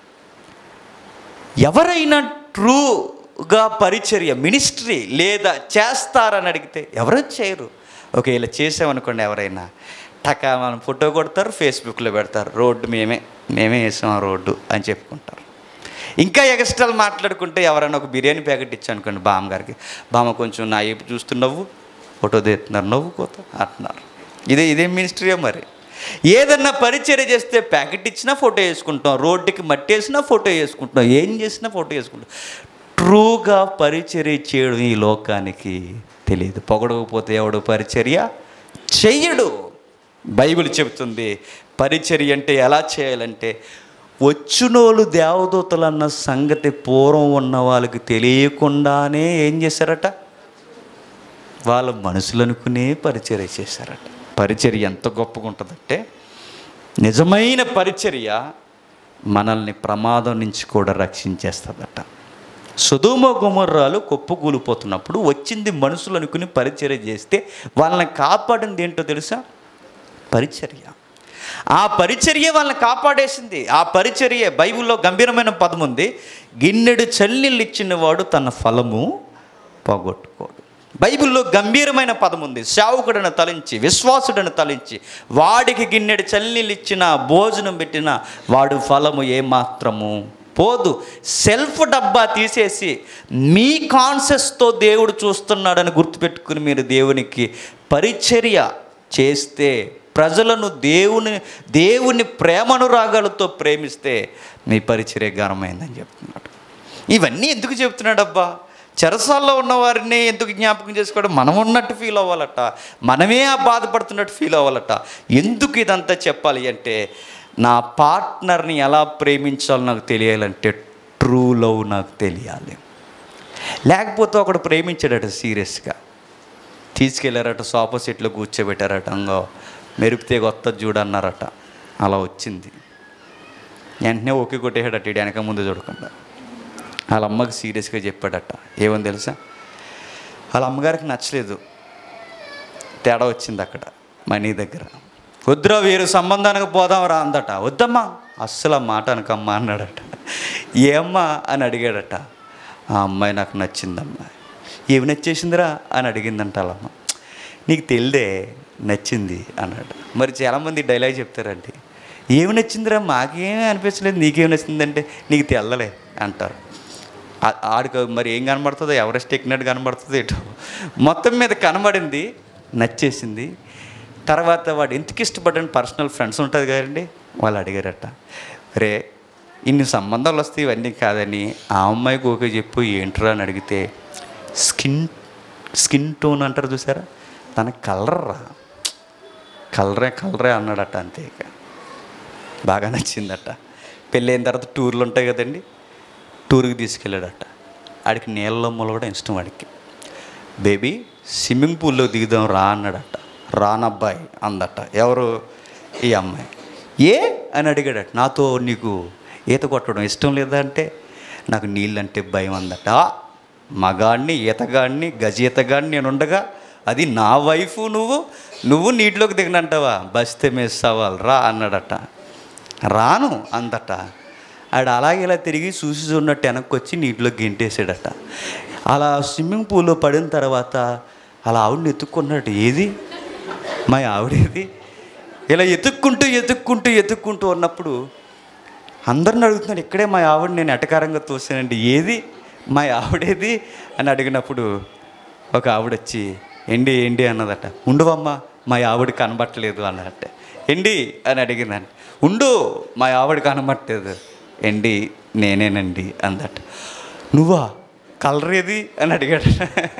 ఎవరైనా ట్రూగా పరిచర్య మినిస్ట్రీ లేదా చేస్తారని అడిగితే ఎవరు చేయరు ఓకే ఇలా చేసామనుకోండి ఎవరైనా టకా మనం ఫోటో కొడతారు ఫేస్బుక్లో పెడతారు రోడ్డు మేమే మేమే వేసాం ఆ రోడ్డు అని చెప్పుకుంటారు ఇంకా ఎక్స్ట్రాలు మాట్లాడుకుంటే ఎవరైనా ఒక బిర్యానీ ప్యాకెట్ ఇచ్చానుకోండి బామ్మ గారికి బామ్మ కొంచెం నా వైపు చూస్తూ నవ్వు ఫోటో తీస్తున్నారు నవ్వుకోత అంటున్నారు ఇదే ఇదే మినిస్ట్రీయే మరి ఏదన్నా పరిచర్య చేస్తే ప్యాకెట్ ఇచ్చినా ఫోటో వేసుకుంటాం రోడ్డుకి మట్టి వేసినా ఫోటో వేసుకుంటాం ఏం చేసినా ఫోటో వేసుకుంటాం ట్రూగా పరిచర్య చేయడం ఈ లోకానికి తెలియదు పొగడకపోతే ఎవడు పరిచర్య చెయ్యడు బైబిల్ చెబుతుంది పరిచర్య అంటే ఎలా చేయాలంటే వచ్చునోళ్ళు దేవదూతలు అన్న సంగతి పూర్వం ఉన్న వాళ్ళకి తెలియకుండానే ఏం చేశారట వాళ్ళ మనసులు అనుకునే పరిచర్య చేశారట పరిచర్య ఎంత గొప్పగా ఉంటుందంటే నిజమైన పరిచర్య మనల్ని ప్రమాదం నుంచి కూడా రక్షించేస్తుందట సుధుమ గుమర్రాలు కొప్పుకూలిపోతున్నప్పుడు వచ్చింది మనుషులు అనుకుని పరిచర్య చేస్తే వాళ్ళని కాపాడింది ఏంటో తెలుసా పరిచర్య ఆ పరిచర్య వాళ్ళని కాపాడేసింది ఆ పరిచర్య బైబిల్లో గంభీరమైన పదం ఉంది గిన్నెడు చల్లిళ్ళు ఇచ్చిన వాడు తన ఫలము పోగొట్టుకోడు బైబిల్లో గంభీరమైన పదం ఉంది సేవకుడను తలించి విశ్వాసుడను తలించి వాడికి గిన్నెడు చల్లీలు ఇచ్చిన భోజనం పెట్టిన వాడు ఫలము ఏమాత్రము పోదు సెల్ఫ్ డబ్బా తీసేసి మీ కాన్షియస్తో దేవుడు చూస్తున్నాడని గుర్తుపెట్టుకుని మీరు దేవునికి పరిచర్య చేస్తే ప్రజలను దేవుని దేవుని ప్రేమనురాగాలతో ప్రేమిస్తే మీ పరిచర్య ఘనమైందని చెప్తున్నాడు ఇవన్నీ ఎందుకు చెప్తున్నాడబ్బా చెరసాల్లో ఉన్న వారిని ఎందుకు జ్ఞాపకం చేసుకోవడం మనం ఉన్నట్టు ఫీల్ అవ్వాలట మనమే ఆ బాధపడుతున్నట్టు ఫీల్ అవ్వాలట ఎందుకు ఇదంతా చెప్పాలి అంటే నా పార్ట్నర్ని ఎలా ప్రేమించాలో నాకు తెలియాలంటే ట్రూ లవ్ నాకు తెలియాలి లేకపోతే ఒకడు ప్రేమించాడట సీరియస్గా తీసుకెళ్ళారట సోఫా సెట్లో కూర్చోబెట్టారట అంగో మెరిపితే కొత్త చూడన్నారట అలా వచ్చింది వెంటనే ఓకే కొట్టేసాడట ఇటు వెనక ముందు చూడకుండా వాళ్ళ అమ్మకి సీరియస్గా చెప్పాడట ఏమని తెలుసా వాళ్ళ అమ్మగారికి నచ్చలేదు తేడా వచ్చింది అక్కడ మనీ దగ్గర వద్దురా వేరు సంబంధానికి పోదాం రా అందట వద్దమ్మా అస్సలు ఆ మాట అనకమ్మా అన్నాడట ఏమ్మా అని అడిగాడట ఆ అమ్మాయి నాకు నచ్చిందమ్మా ఏమి నచ్చేసిందిరా అని అడిగిందంట వాళ్ళమ్మ నీకు తెలిదే నచ్చింది అన్నాడు మరి చాలామంది డైలాగ్ చెప్తారండి ఏమి నచ్చిందిరా మాకేమీ అనిపించలేదు నీకేం నచ్చిందంటే నీకు తెల్లలే అంటారు ఆ- ఆడికి మరి ఏం కనబడుతుందో ఎవరెస్ట్ ఎక్కినట్టు కనబడుతుందో ఏటో మొత్తం మీద కనబడింది నచ్చేసింది తర్వాత వాడు ఎందుకు ఇష్టపడ్డాను పర్సనల్ ఫ్రెండ్స్ ఉంటుంది కదండి వాళ్ళు అడిగారట రే ఇన్ని సంబంధాలు వస్తాయి ఇవన్నీ కాదని ఆ అమ్మాయికి ఓకే చెప్పు ఏంట్రా అని అడిగితే స్కిన్ స్కిన్ టోన్ అంటారు చూసారా తన కలర్ రా కలరే కలరే అన్నాడట అంతే ఇక బాగా నచ్చిందట పెళ్ళైన తర్వాత టూర్లు ఉంటాయి కదండి టూర్కి తీసుకెళ్ళాడట ఆడికి నీళ్ళలో ములగడం ఇష్టం వాడికి బేబీ స్విమ్మింగ్ పూల్లో దిగుదాం రా అన్నాడట రానబ్బాయి అందట ఎవరు ఈ అమ్మాయి ఏ అని అడిగాడట నాతో నీకు ఈత కొట్టడం ఇష్టం లేదా అంటే నాకు నీళ్ళంటే భయం అందట "ఆ, మగాడిని ఈతగాడిని గజ ఈతగాడిని నేను ఉండగా అది నా వైఫ్ నువ్వు నువ్వు నీటిలోకి దిగనంటావా బస్తే మీద సవాల్ రా అన్నాడట రాను అందట ఆడు అలాగే ఇలా తిరిగి చూసి చూడనట్టు వెనక్కి వచ్చి నీటిలో గెంటేసాడట అలా స్విమ్మింగ్ పూల్లో పడిన తర్వాత అలా ఆవిడని ఎత్తుక్కున్నాడు ఏది మా ఆవిడేది ఇలా ఎతుక్కుంటూ ఎతుక్కుంటూ ఎతుక్కుంటూ ఉన్నప్పుడు అందరిని అడుగుతున్నాడు ఇక్కడే మా ఆవిడ నేను ఎటకారంగా తోసానండి ఏది మా ఆవిడేది అని అడిగినప్పుడు ఒక ఆవిడ వచ్చి ఏంటి ఏంటి అన్నదట ఉండవమ్మా మా ఆవిడ కనబట్టలేదు అన్నట్టే ఎండి అని అడిగిందండి ఉండు మా ఆవిడ కనబట్టలేదు ఎండి నేనేనండి అందట నువ్వా కలర్ ఏది అని అడిగాడు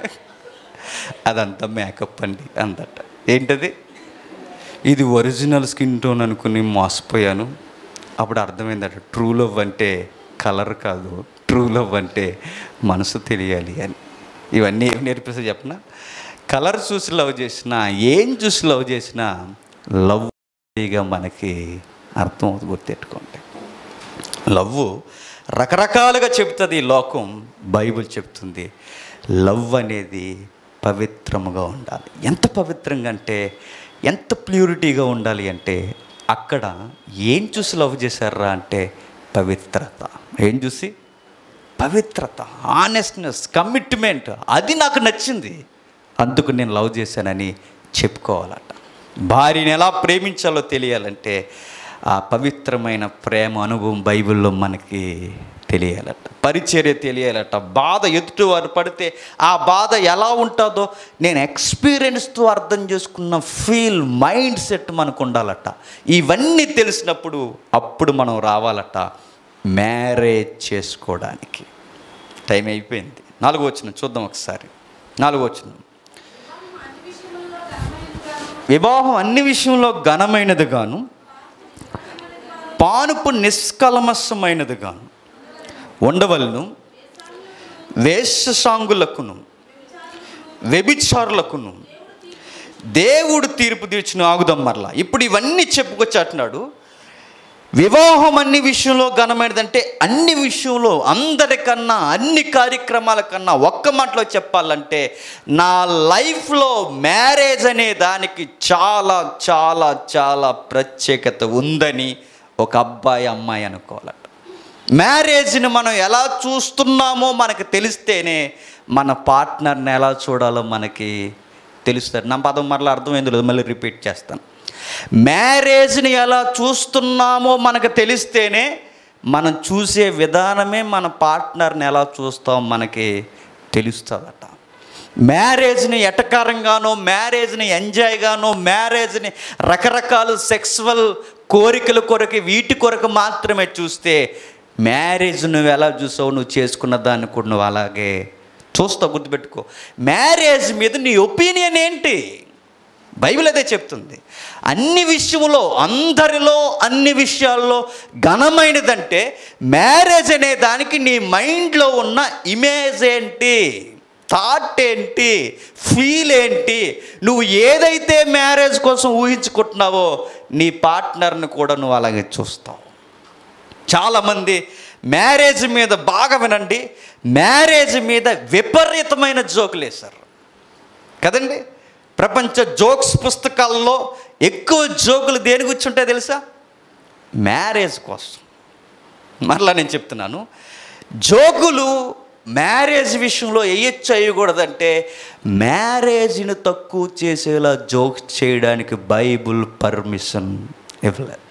అదంతా మేకప్ అండి అందట ఏంటది ఇది ఒరిజినల్ స్కిన్ టోన్ అనుకుని మోసపోయాను అప్పుడు అర్థమైందట ట్రూ లవ్ అంటే కలర్ కాదు ట్రూ లవ్ అంటే మనసు తెలియాలి అని ఇవన్నీ ఏం నేర్పిస్తా చెప్పనా కలర్ చూసి లవ్ చేసినా ఏం చూసి లవ్ చేసినా లవ్గా మనకి అర్థం అవుతుంది గుర్తెట్టుకోండి లవ్ రకరకాలుగా చెప్తుంది ఈ లోకం బైబిల్ చెప్తుంది లవ్ అనేది పవిత్రముగా ఉండాలి ఎంత పవిత్రంగా అంటే ఎంత ప్యూరిటీగా ఉండాలి అంటే అక్కడ ఏం చూసి లవ్ చేశారా అంటే పవిత్రత ఏం చూసి పవిత్రత ఆనెస్ట్నెస్ కమిట్మెంట్ అది నాకు నచ్చింది అందుకు నేను లవ్ చేశానని చెప్పుకోవాలట భార్యని ఎలా ప్రేమించాలో తెలియాలంటే ఆ పవిత్రమైన ప్రేమ అనుభవం బైబిల్లో మనకి తెలియాలట పరిచర్య తెలియాలట బాధ ఎదుటివారు పడితే ఆ బాధ ఎలా ఉంటుందో నేను ఎక్స్పీరియన్స్తో అర్థం చేసుకున్న ఫీల్ మైండ్ సెట్ మనకు ఉండాలట ఇవన్నీ తెలిసినప్పుడు అప్పుడు మనం రావాలట మ్యారేజ్ చేసుకోవడానికి టైం అయిపోయింది నాలుగు వచ్చిన చూద్దాం ఒకసారి నాలుగు వచ్చిన వివాహం అన్ని విషయంలో ఘనమైనది గాను పానుపు నిష్కలమస్సమైనది గాను ఉండవలను వేషసాంగులకును వ్యభిచారులకును దేవుడు తీర్పు తీర్చిన ఆగుదాం మరలా ఇప్పుడు ఇవన్నీ చెప్పుకొచ్చి అంటున్నాడు వివాహం అన్ని విషయంలో ఘనమైనదంటే అన్ని విషయంలో అందరికన్నా అన్ని కార్యక్రమాల కన్నా ఒక్క మాటలో చెప్పాలంటే నా లైఫ్లో మ్యారేజ్ అనే దానికి చాలా చాలా చాలా ప్రత్యేకత ఉందని ఒక అబ్బాయి అమ్మాయి అనుకోవాలట మ్యారేజ్ని మనం ఎలా చూస్తున్నామో మనకు తెలిస్తేనే మన పార్ట్నర్ని ఎలా చూడాలో మనకి తెలుస్తుంది నా పదం మరలా అర్థమైంది లేదు మళ్ళీ రిపీట్ చేస్తాను మ్యారేజ్ని ఎలా చూస్తున్నామో మనకు తెలిస్తేనే మనం చూసే విధానమే మన పార్ట్నర్ని ఎలా చూస్తాం మనకి తెలుస్తుందట మ్యారేజ్ని ఎటకారంగానో మ్యారేజ్ని ఎంజాయ్గానో మ్యారేజ్ని రకరకాల సెక్సువల్ కోరికల కొరకు వీటి కొరకు మాత్రమే చూస్తే మ్యారేజ్ నువ్వు ఎలా చూసావు నువ్వు చేసుకున్న దాన్ని కూడా నువ్వు అలాగే చూస్తావు గుర్తుపెట్టుకో మ్యారేజ్ మీద నీ ఒపీనియన్ ఏంటి బైబిల్ అదే చెప్తుంది అన్ని విషయంలో అందరిలో అన్ని విషయాల్లో ఘనమైనదంటే మ్యారేజ్ అనే దానికి నీ మైండ్లో ఉన్న ఇమేజ్ ఏంటి థాట్ ఏంటి ఫీల్ ఏంటి నువ్వు ఏదైతే మ్యారేజ్ కోసం ఊహించుకుంటున్నావో నీ పార్ట్నర్ని కూడా నువ్వు అలాగే చూస్తావు చాలామంది మ్యారేజ్ మీద బాగా వినండి మ్యారేజ్ మీద విపరీతమైన జోకులు వేశారు కదండి ప్రపంచ జోక్స్ పుస్తకాల్లో ఎక్కువ జోకులు దేని గురించి ఉంటాయి తెలుసా మ్యారేజ్ కోసం మరలా నేను చెప్తున్నాను జోకులు మ్యారేజ్ విషయంలో వేయచ్చు వేయకూడదంటే మ్యారేజ్ని తక్కువ చేసేలా జోక్స్ చేయడానికి బైబుల్ పర్మిషన్ ఇవ్వలేదు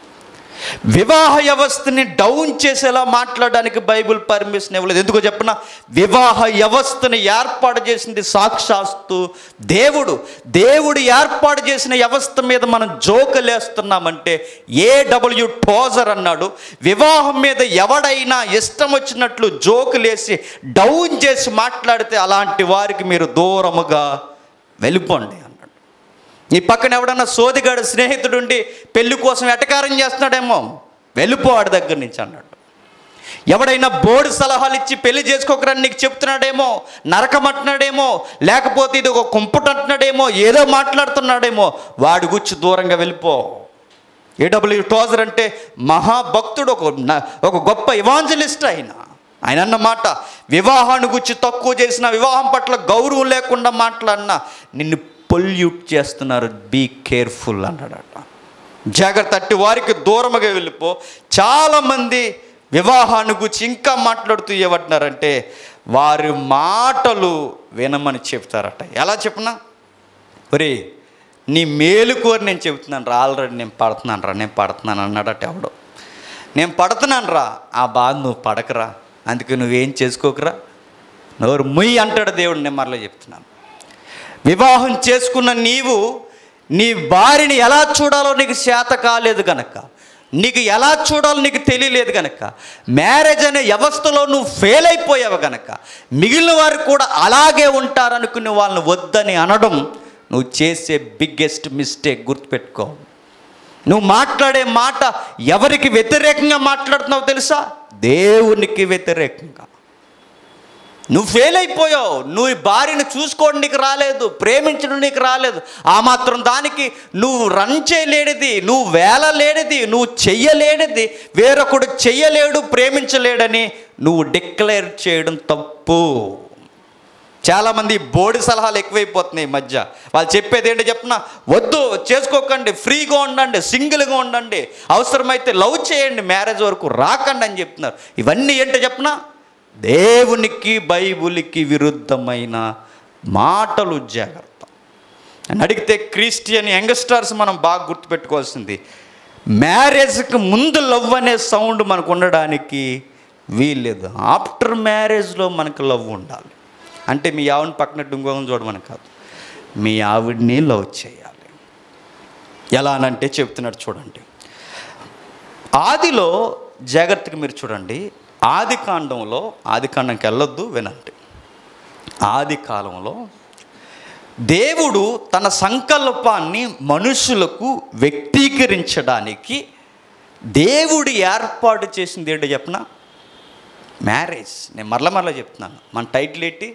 వివాహ వ్యవస్థని డౌన్ చేసేలా మాట్లాడడానికి బైబిల్ పర్మిషన్ ఇవ్వలేదు ఎందుకో చెప్పిన వివాహ వ్యవస్థని ఏర్పాటు చేసింది సాక్షాత్తు దేవుడు దేవుడు ఏర్పాటు చేసిన వ్యవస్థ మీద మనం జోకలేస్తున్నామంటే ఏడబ్ల్యూ టోజర్ అన్నాడు వివాహం మీద ఎవడైనా ఇష్టం వచ్చినట్లు జోకులేసి డౌన్ చేసి మాట్లాడితే అలాంటి వారికి మీరు దూరముగా వెళ్ళిపోండి అన్నాడు ఈ పక్కన ఎవడన్నా సోదిగాడు స్నేహితుడుండి పెళ్లి కోసం ఎటకారం చేస్తున్నాడేమో వెళ్ళిపో వాడి దగ్గర నుంచి అన్నాడు ఎవడైనా బోర్డు సలహాలు ఇచ్చి పెళ్లి చేసుకోకరని నీకు చెప్తున్నాడేమో నరకమంటున్నాడేమో లేకపోతే ఇది ఒక కుంపట అంటున్నాడేమో ఏదో మాట్లాడుతున్నాడేమో వాడి గుచ్చి దూరంగా వెళ్ళిపో ఏడబ్ల్యూ టోజర్ అంటే మహాభక్తుడు ఒక న- ఒక గొప్ప ఇవాంజలిస్ట్ ఆయన ఆయన అన్న మాట వివాహాన్ని గురించి తక్కువ చేసిన వివాహం పట్ల గౌరవం లేకుండా మాట్లాడినా నిన్ను పొల్యూట్ చేస్తున్నారు బీ కేర్ఫుల్ అన్నాడట జాగ్రత్త అట్టి వారికి దూరముగా వెళ్ళిపో చాలామంది వివాహాన్ని గురించి ఇంకా మాట్లాడుతూ ఏమంటున్నారంటే వారి మాటలు వినమని చెప్తారట ఎలా చెప్పనా ఒరే నీ మేలు కోరి నేను చెబుతున్నాను రా ఆల్రెడీ నేను పడుతున్నాను రా నేను పడుతున్నాను అన్నాడట ఎవడో నేను పడుతున్నాను రా ఆ బాధ నువ్వు పడకరా అందుకే నువ్వేం చేసుకోకరా నోరు ముయ్యి అంటాడు దేవుడు నేను మరలా చెప్తున్నాను వివాహం చేసుకున్న నీవు నీ భార్యని ఎలా చూడాలో నీకు చేత కాలేదు గనక నీకు ఎలా చూడాలో నీకు తెలియలేదు గనక మ్యారేజ్ అనే వ్యవస్థలో నువ్వు ఫెయిల్ అయిపోయావు గనక మిగిలిన వారు కూడా అలాగే ఉంటారనుకుని వాళ్ళని వద్దని అనడం నువ్వు చేసే బిగ్గెస్ట్ మిస్టేక్ గుర్తుపెట్టుకో నువ్వు మాట్లాడే మాట ఎవరికి వ్యతిరేకంగా మాట్లాడుతున్నావు తెలుసా దేవునికి వ్యతిరేకంగా నువ్వు ఫెయిల్ అయిపోయావు నువ్వు ఈ భార్యను చూసుకోవడం నీకు రాలేదు ప్రేమించడం నీకు రాలేదు ఆ మాత్రం దానికి నువ్వు రన్ చేయలేనిది నువ్వు వేలలేనిది నువ్వు చెయ్యలేనిది వేరొకడు చెయ్యలేడు ప్రేమించలేడని నువ్వు డిక్లేర్ చేయడం తప్పు చాలామంది బోడి సలహాలు ఎక్కువైపోతున్నాయి ఈ మధ్య వాళ్ళు చెప్పేది ఏంటో చెప్పిన వద్దు చేసుకోకండి ఫ్రీగా ఉండండి సింగిల్గా ఉండండి అవసరమైతే లవ్ చేయండి మ్యారేజ్ వరకు రాకండి అని చెప్తున్నారు ఇవన్నీ ఏంటో చెప్పిన దేవునికి బైబుల్కి విరుద్ధమైన మాటలు జాగ్రత్త అని అడిగితే క్రిస్టియన్ యంగ్స్టర్స్ మనం బాగా గుర్తుపెట్టుకోవాల్సింది మ్యారేజ్కి ముందు లవ్ అనే సౌండ్ మనకు ఉండడానికి వీల్లేదు ఆఫ్టర్ మ్యారేజ్లో మనకు లవ్ ఉండాలి అంటే మీ ఆవిడని పక్కన ఇంకొకరిని చూడమని కాదు మీ ఆవిడ్ని లవ్ చేయాలి ఎలా అనంటే చెప్తున్నాడు చూడండి ఆదిలో జాగ్రత్తగా మీరు చూడండి ఆది కాండంలో ఆది కాండంకి వెళ్ళొద్దు వినండి ఆది కాలంలో దేవుడు తన సంకల్పాన్ని మనుషులకు వ్యక్తీకరించడానికి దేవుడు ఏర్పాటు చేసింది ఏంటో చెప్పనా మ్యారేజ్ నేను మరల మరల చెప్తున్నాను మన టైటిల్ ఏంటి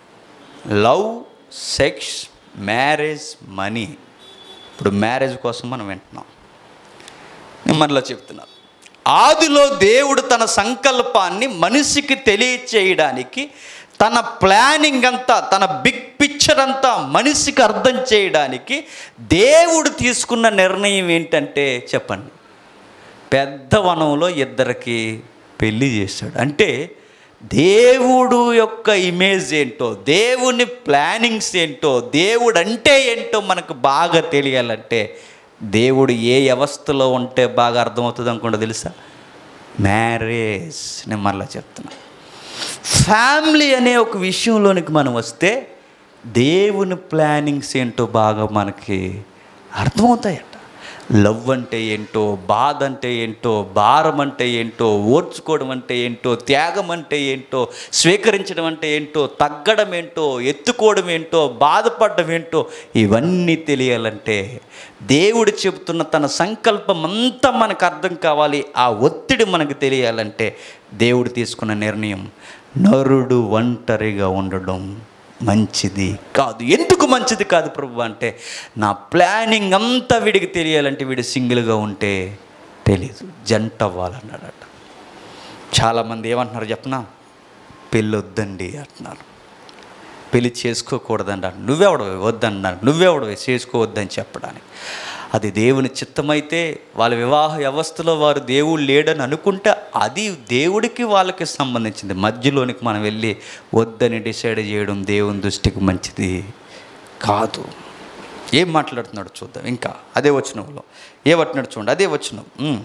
లవ్ సెక్స్ మ్యారేజ్ మనీ ఇప్పుడు మ్యారేజ్ కోసం మనం వింటున్నాం నేను మరలా చెప్తున్నాను ఆదిలో దేవుడు తన సంకల్పాన్ని మనిషికి తెలియచేయడానికి తన ప్లానింగ్ అంతా తన బిగ్ పిక్చర్ అంతా మనిషికి అర్థం చేయడానికి దేవుడు తీసుకున్న నిర్ణయం ఏంటంటే చెప్పండి పెద్ద వనంలో ఇద్దరికి పెళ్లి చేశాడు అంటే దేవుడు యొక్క ఇమేజ్ ఏంటో దేవుని ప్లానింగ్స్ ఏంటో దేవుడు అంటే ఏంటో మనకు బాగా తెలియాలంటే దేవుడు ఏ వ్యవస్థలో ఉంటే బాగా అర్థమవుతుంది అనుకుంటా తెలుసా మ్యారేజ్ నేను మరలా చెప్తున్నా ఫ్యామిలీ అనే ఒక విషయంలోనికి మనం వస్తే దేవుని ప్లానింగ్స్ ఏంటో బాగా మనకి అర్థమవుతాయట లవ్ అంటే ఏంటో బాధ అంటే ఏంటో భారం అంటే ఏంటో ఓర్చుకోవడం అంటే ఏంటో త్యాగం అంటే ఏంటో స్వీకరించడం అంటే ఏంటో తగ్గడం ఏంటో ఎత్తుకోవడం ఏంటో బాధపడడం ఏంటో ఇవన్నీ తెలియాలంటే దేవుడు చెబుతున్న తన సంకల్పం అంతా మనకు అర్థం కావాలి ఆ ఒత్తిడి మనకు తెలియాలంటే దేవుడు తీసుకున్న నిర్ణయం నరుడు ఒంటరిగా ఉండడం మంచిది కాదు ఎందుకు మంచిది కాదు ప్రభు అంటే నా ప్లానింగ్ అంతా వీడికి తెలియాలంటే వీడు సింగిల్గా ఉంటే తెలీదు జంట అవ్వాలన్నాడట చాలామంది ఏమంటున్నారు చెప్పనా పెళ్ళొద్దండి అంటున్నారు పెళ్లి చేసుకోకూడదండి అంట నువ్వెవడవి వద్దన్నారు నువ్వెవడవి చేసుకోవద్దని చెప్పడానికి అది దేవుని చిత్తమైతే వాళ్ళ వివాహ వ్యవస్థలో వారు దేవుడు లేడని అనుకుంటే అది దేవుడికి వాళ్ళకి సంబంధించింది మధ్యలోనికి మనం వెళ్ళి వద్దని డిసైడ్ చేయడం దేవుని దృష్టికి మంచిది కాదు ఏం మాట్లాడుతున్నాడు చూద్దాం ఇంకా అదే వచనంలో ఏ వట్టినాడు చూడండి అదే వచనం ఉమ్.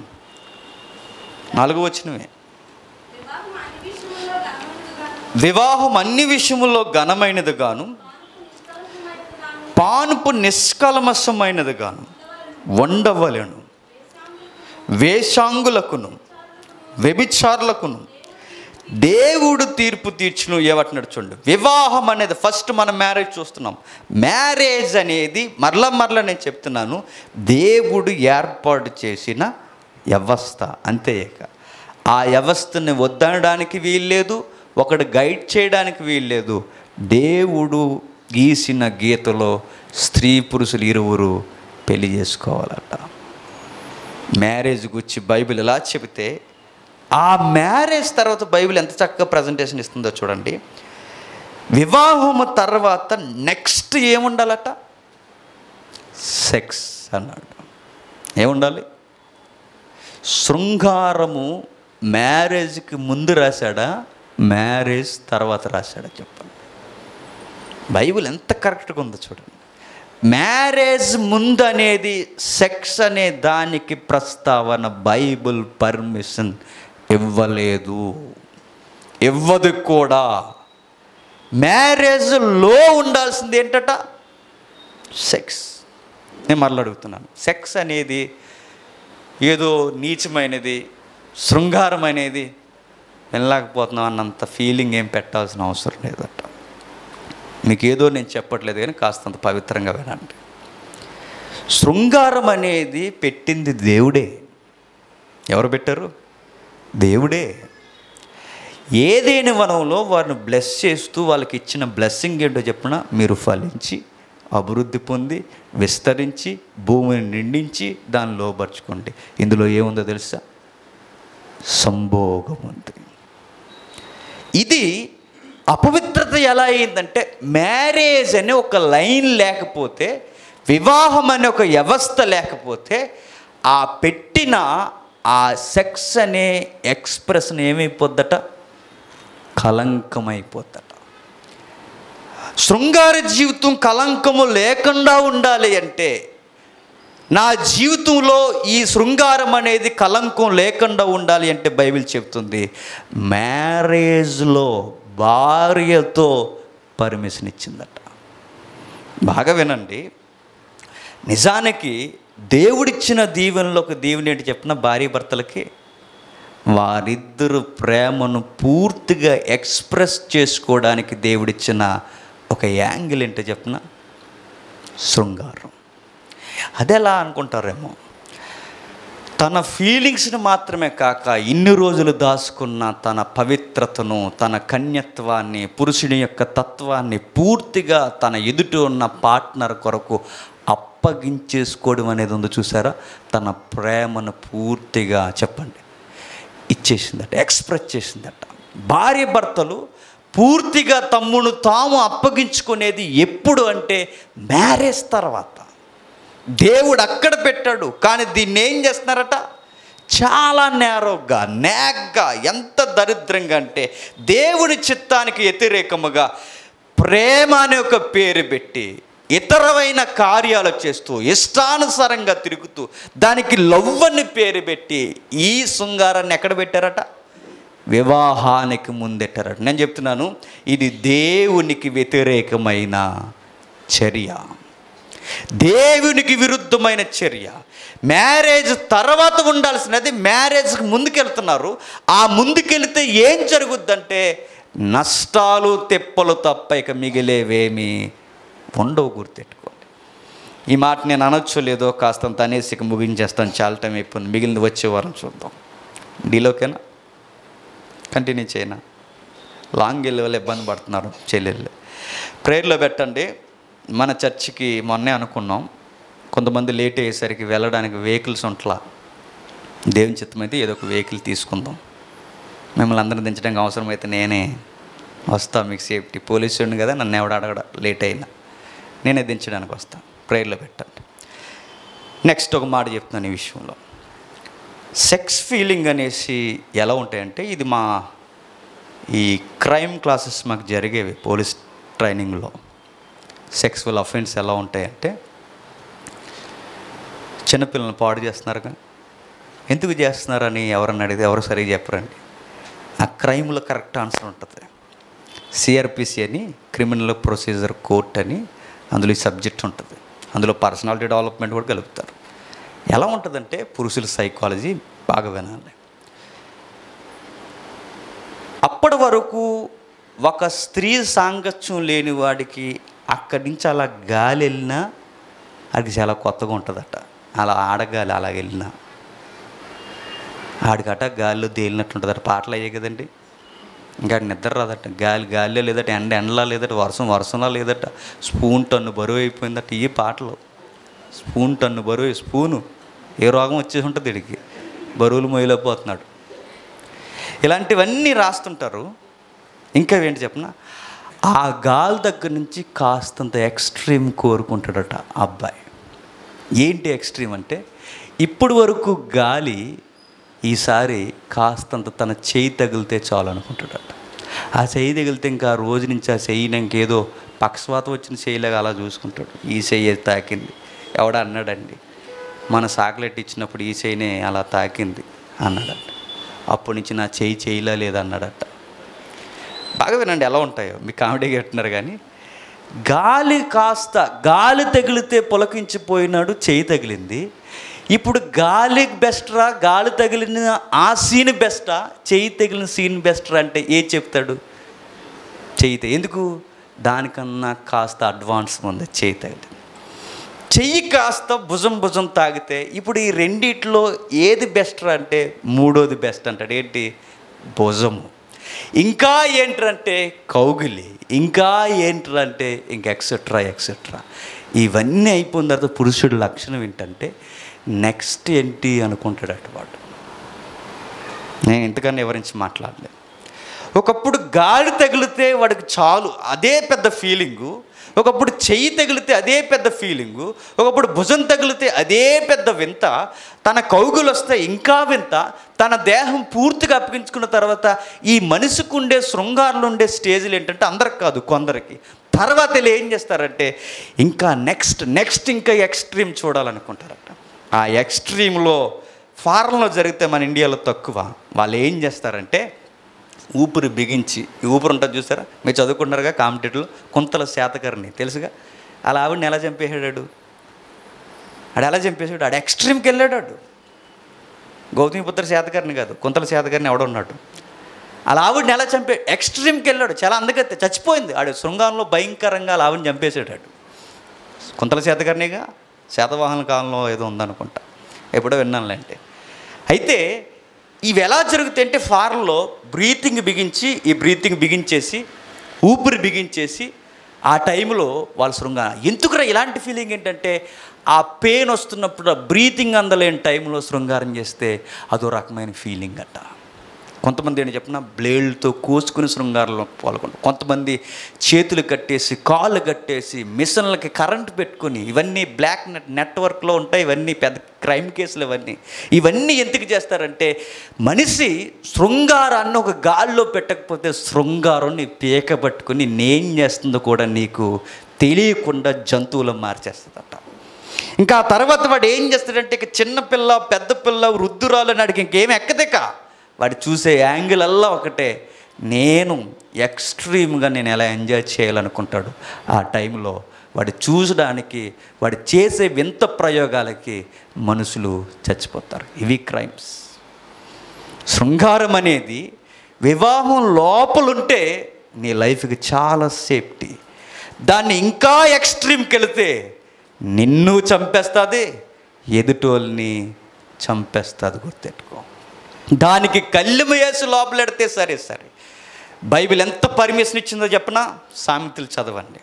నాలుగో వచనమే వివాహం అన్ని విషయంలో ఘనమైనది గాను వివాహం అన్ని విషయములో ఘనమైనది గాను పాన్పు నిష్కల్మషమైనది గాను వండవలెను వేషాంగులకును వ్యభిచారులకును దేవుడు తీర్పు తీర్చును ఏమంటున్నాడు చూడండి వివాహం అనేది ఫస్ట్ మనం మ్యారేజ్ చూస్తున్నాం మ్యారేజ్ అనేది మరల మరల నేను చెప్తున్నాను దేవుడు ఏర్పాటు చేసిన వ్యవస్థ అంతే ఇక ఆ వ్యవస్థని వద్దనడానికి వీల్లేదు ఒకడు గైడ్ చేయడానికి వీల్లేదు దేవుడు గీసిన గీతలో స్త్రీ పురుషులు ఇరువురు పెళ్లి చేసుకోవాలట మ్యారేజ్ గురించి బైబిల్ ఎలా చెబితే ఆ మ్యారేజ్ తర్వాత బైబిల్ ఎంత చక్కగా ప్రజెంటేషన్ ఇస్తుందో చూడండి వివాహము తర్వాత నెక్స్ట్ ఏముండాలట సెక్స్ అన్నాడు ఏముండాలి శృంగారము మ్యారేజ్కి ముందు రాశాడా మ్యారేజ్ తర్వాత రాశాడా చెప్పండి బైబిల్ ఎంత కరెక్ట్గా ఉందో చూడండి మ్యారేజ్ ముందు అనేది సెక్స్ అనే దానికి ప్రస్తావన బైబిల్ పర్మిషన్ ఇవ్వలేదు ఇవ్వదు కూడా మ్యారేజ్లో ఉండాల్సింది ఏంటట సెక్స్ నేను మరలా అడుగుతున్నాను సెక్స్ అనేది ఏదో నీచమైనది శృంగారమైనది వెళ్ళలేకపోతున్నాం అన్నంత ఫీలింగ్ ఏం పెట్టాల్సిన అవసరం లేదట మీకు ఏదో నేను చెప్పట్లేదు కానీ కాస్తంత పవిత్రంగా వినండి శృంగారం అనేది పెట్టింది దేవుడే ఎవరు పెట్టారు దేవుడే ఏదైనా వనంలో వారిని బ్లెస్ చేస్తూ వాళ్ళకి ఇచ్చిన బ్లెస్సింగ్ ఏంటో చెప్పిన మీరు ఫలించి అభివృద్ధి పొంది విస్తరించి భూమిని నిండించి దాన్ని లోపరుచుకోండి ఇందులో ఏముందో తెలుసా సంభోగం ఉంది ఇది అపవిత్రత ఎలా అయిందంటే మ్యారేజ్ అనే ఒక లైన్ లేకపోతే వివాహం అనే ఒక వ్యవస్థ లేకపోతే ఆ పెట్టిన ఆ సెక్స్ అనే ఎక్స్ప్రెషన్ ఏమైపోద్దట కలంకమైపోద్దట శృంగార జీవితం కలంకము లేకుండా ఉండాలి అంటే నా జీవితంలో ఈ శృంగారం అనేది కలంకం లేకుండా ఉండాలి అంటే బైబిల్ చెప్తుంది మ్యారేజ్లో భార్యతో పర్మిషన్ ఇచ్చిందట బాగా వినండి నిజానికి దేవుడిచ్చిన దీవెనలో ఒక దీవెన ఏంటి చెప్పిన భార్య భర్తలకి వారిద్దరు ప్రేమను పూర్తిగా ఎక్స్ప్రెస్ చేసుకోవడానికి దేవుడిచ్చిన ఒక యాంగిల్ ఏంటో చెప్పిన శృంగారం అదెలా అనుకుంటారేమో తన ఫీలింగ్స్ని మాత్రమే కాక ఇన్ని రోజులు దాచుకున్న తన పవిత్రతను తన కన్యత్వాన్ని పురుషుని యొక్క తత్వాన్ని పూర్తిగా తన ఎదుట ఉన్న పార్ట్నర్ కొరకు అప్పగించేసుకోవడం అనేది ఉంది చూసారా తన ప్రేమను పూర్తిగా చెప్పండి ఇచ్చేసిందట ఎక్స్ప్రెస్ చేసిందట భార్య భర్తలు పూర్తిగా తమ్మును తాము అప్పగించుకునేది ఎప్పుడు అంటే మ్యారేజ్ తర్వాత దేవుడు అక్కడ పెట్టాడు కానీ దీన్ని ఏం చేస్తున్నారట చాలా నేరోగా నేగ్గా ఎంత దరిద్రంగా అంటే దేవుని చిత్తానికి వ్యతిరేకముగా ప్రేమ అనే ఒక పేరు పెట్టి ఇతరమైన కార్యాలు చేస్తూ ఇష్టానుసారంగా తిరుగుతూ దానికి లవ్వని పేరు పెట్టి ఈ శృంగారాన్ని ఎక్కడ పెట్టారట వివాహానికి ముందెట్టారట నేను చెప్తున్నాను ఇది దేవునికి వ్యతిరేకమైన చర్య దేవునికి విరుద్ధమైన చర్య మ్యారేజ్ తర్వాత ఉండాల్సినది మ్యారేజ్కి ముందుకెళ్తున్నారు ఆ ముందుకెళ్తే ఏం జరుగుద్దంటే నష్టాలు తెప్పలు తప్ప ఇక మిగిలేవేమి ఉండవు గుర్తెట్టుకోండి ఈ మాట నేను అనొచ్చు లేదో కాస్తంత అనేసి ఇక ముగించేస్తాను చాలా టైం అయిపోయింది మిగిలింది వచ్చే వారం చూద్దాం డీలోకేనా కంటిన్యూ చేయనా లాంగ్ వెళ్ళే వాళ్ళు ఇబ్బంది పడుతున్నారు చెల్లెళ్ళు ప్రేయర్లో పెట్టండి మన చర్చికి మొన్నే అనుకున్నాం కొంతమంది లేట్ అయ్యేసరికి వెళ్ళడానికి వెహికల్స్ ఉంట్లా దేవుని చిత్తమైతే ఏదో ఒక వెహికల్ తీసుకుందాం మిమ్మల్ని అందరిని దించడానికి అవసరమైతే నేనే వస్తా మీకు సేఫ్టీ పోలీసు ఉండి కదా నన్ను ఎవడ అడగడ లేట్ అయినా నేనే దించడానికి వస్తా ప్రేయర్లో పెట్టండి నెక్స్ట్ ఒక మాట చెప్తున్నాను ఈ విషయంలో సెక్స్ ఫీలింగ్ అనేసి ఎలా ఉంటాయంటే ఇది మా ఈ క్రైమ్ క్లాసెస్ మాకు జరిగేవి పోలీస్ ట్రైనింగ్లో సెక్సువల్ అఫెన్స్ ఎలా ఉంటాయంటే చిన్నపిల్లల్ని పాడు చేస్తున్నారుగా ఎందుకు చేస్తున్నారని ఎవరన్నా అడిగితే ఎవరు సరిగ్గా చెప్పరండి ఆ క్రైమ్లో కరెక్ట్ ఆన్సర్ ఉంటుంది సిఆర్పిసి అని క్రిమినల్ ప్రొసీజర్ కోర్ట్ అని అందులో ఈ సబ్జెక్ట్ ఉంటుంది అందులో పర్సనాలిటీ డెవలప్మెంట్ కూడా కలుపుతారు ఎలా ఉంటుందంటే పురుషుల సైకాలజీ బాగా వినాలి అప్పటి వరకు ఒక స్త్రీ సాంగత్యం లేని వాడికి అక్కడి నుంచి అలా గాలి వెళ్ళినా అది చాలా కొత్తగా ఉంటుందట అలా ఆడగాలి అలా వెళ్ళినా ఆడికట గాలిలో తేలినట్టు ఉంటుందట పాటలు అయ్యాయి కదండి ఇంకా ఆడికి నిద్ర రాదట గాలి గాలిలో లేదట ఎండ ఎండలా లేదట వర్షం వర్షంలా లేదట స్పూన్ టన్ను బరువు అయిపోయిందట ఈ పాటలు స్పూన్ టన్ను బరువు స్పూను ఏ రోగం వచ్చేసి ఉంటుంది వీడికి బరువులు మొయ్యలేకపోతున్నాడు ఇలాంటివన్నీ రాస్తుంటారు ఇంకా ఏంటి చెప్పన ఆ గాలి దగ్గర నుంచి కాస్తంత ఎక్స్ట్రీమ్ కోరుకుంటాడట ఆ అబ్బాయి ఏంటి ఎక్స్ట్రీమ్ అంటే ఇప్పుడు వరకు గాలి ఈసారి కాస్తంత తన చేయి తగిలితే చాలు అనుకుంటాడట ఆ చెయ్యి తగిలితే ఇంకా ఆ రోజు నుంచి ఆ చెయ్యిని ఇంకేదో పక్షవాతం వచ్చిన చెయ్యిలాగా అలా చూసుకుంటాడు ఈ చెయ్యి తాకింది ఎవడ అన్నాడండి మన సాక్లెట్ ఇచ్చినప్పుడు ఈ చెయ్యినే అలా తాకింది అన్నాడట అప్పటి నుంచి నా చెయ్యి చేయలే లేదన్నాడట బాగా వినండి ఎలా ఉంటాయో మీ కామెడీగా చెప్తున్నారు కానీ గాలి కాస్త గాలి తగిలితే పులకించిపోయినాడు చేయి తగిలింది ఇప్పుడు గాలి బెస్ట్రా గాలి తగిలిన ఆ సీన్ బెస్టా చేయి తగిలిన సీన్ బెస్ట్రా అంటే ఏ చెప్తాడు చేయితే ఎందుకు దానికన్నా కాస్త అడ్వాన్స్ ఉంది చేయి తగిలింది చెయ్యి కాస్త భుజం భుజం తాగితే ఇప్పుడు ఈ రెండిట్లో ఏది బెస్ట్ అంటే మూడోది బెస్ట్ అంటాడు ఏంటి భుజము ఇంకా ఏంటంటే కౌగిలి ఇంకా ఏంటంటే ఇంక ఎక్సెట్రా ఎక్సెట్రా ఇవన్నీ అయిపోయిన తర్వాత పురుషుడి లక్షణం ఏంటంటే నెక్స్ట్ ఏంటి అనుకుంటాడట వాడు నేను ఇంతకన్నా వివరించి మాట్లాడలేదు ఒకప్పుడు గాలి తగిలితే వాడికి చాలు అదే పెద్ద ఫీలింగు ఒకప్పుడు చెయ్యి తగిలితే అదే పెద్ద ఫీలింగు ఒకప్పుడు భుజం తగిలితే అదే పెద్ద వింత తన కౌగులు వస్తే ఇంకా వింత తన దేహం పూర్తిగా అప్పగించుకున్న తర్వాత ఈ మనిషికి ఉండే శృంగారంలో ఉండే స్టేజ్లు ఏంటంటే అందరికి కాదు కొందరికి తర్వాత వీళ్ళు ఏం చేస్తారంటే ఇంకా నెక్స్ట్ నెక్స్ట్ ఇంకా ఎక్స్ట్రీమ్ చూడాలనుకుంటారట ఆ ఎక్స్ట్రీమ్లో ఫారెన్లో జరిగితే మన ఇండియాలో తక్కువ వాళ్ళు ఏం చేస్తారంటే ఊపిరి బిగించి ఈ ఊపిరి ఉంటుంది చూసారా మీరు చదువుకుంటున్నారుగా కాంపిటేటివ్లో కుంతల శాతకర్ణి తెలుసుగా అలా ఆవిడని ఎలా చంపేసాడు ఆడు ఎలా చంపేసాడు ఆడు ఎక్స్ట్రీమ్కి వెళ్ళాడు ఆడు గౌతమిపుత్ర శాతకర్ణి కాదు కుంతల శాతకర్ణి ఎవడున్నాడు అలా ఆవిడని ఎలా చంపే ఎక్స్ట్రీమ్కి వెళ్ళాడు చాలా అందుకైతే చచ్చిపోయింది ఆడు శృంగారంలో భయంకరంగా అలా ఆవిడని చంపేసాడు ఆడు కుంతల శాతకర్ణిగా శాతవాహన కాలంలో ఏదో ఉందనుకుంటా ఎప్పుడో విన్నానులేంటే అయితే ఇవి ఎలా జరుగుతాయి అంటే ఫారెన్లో బ్రీతింగ్ బిగించి ఈ బ్రీతింగ్ బిగించేసి ఊపిరి బిగించేసి ఆ టైంలో వాళ్ళ శృంగారం ఎందుకురా ఇలాంటి ఫీలింగ్ ఏంటంటే ఆ పెయిన్ వస్తున్నప్పుడు బ్రీతింగ్ అందలేని టైంలో శృంగారం చేస్తే అదో రకమైన ఫీలింగ్ అట్ట కొంతమంది ఏంటి చెప్పిన బ్లేడ్తో కోసుకుని శృంగారంలో పాల్గొంటారు కొంతమంది చేతులు కట్టేసి కాళ్ళు కట్టేసి మిషన్లకి కరెంట్ పెట్టుకుని ఇవన్నీ బ్లాక్ నెట్ నెట్వర్క్లో ఉంటాయి ఇవన్నీ పెద్ద క్రైమ్ కేసులు ఇవన్నీ ఇవన్నీ ఎందుకు చేస్తారంటే మనిషి శృంగారాన్ని ఒక గాల్లో పెట్టకపోతే శృంగారం నీ పీక పట్టుకుని నేం చేస్తుందో కూడా నీకు తెలియకుండా జంతువులు మార్చేస్తుందట ఇంకా ఆ తర్వాత వాడు ఏం చేస్తాడంటే ఇక చిన్న పిల్ల పెద్ద పిల్ల వృద్ధురాలు నాడికి ఇంకేం ఎక్కదిక వాడు చూసే యాంగిల్ అల్లా ఒకటే నేను ఎక్స్ట్రీమ్గా నేను ఎలా ఎంజాయ్ చేయాలనుకుంటాడు ఆ టైంలో వాడు చూసడానికి వాడు చేసే వింత ప్రయోగాలకి మనుషులు చచ్చిపోతారు ఇవి క్రైమ్స్ శృంగారం అనేది వివాహం లోపలుంటే నీ లైఫ్కి చాలా సేఫ్టీ దాన్ని ఇంకా ఎక్స్ట్రీమ్కి వెళితే నిన్ను చంపేస్తుంది ఎదుటోల్ని చంపేస్తుంది గుర్తెట్టుకో దానికి కళ్ళెము వేసి లోపలెడితే సరే సరే బైబిల్ ఎంత పర్మిషన్ ఇచ్చిందో చెప్పనా సామెతలు చదవండి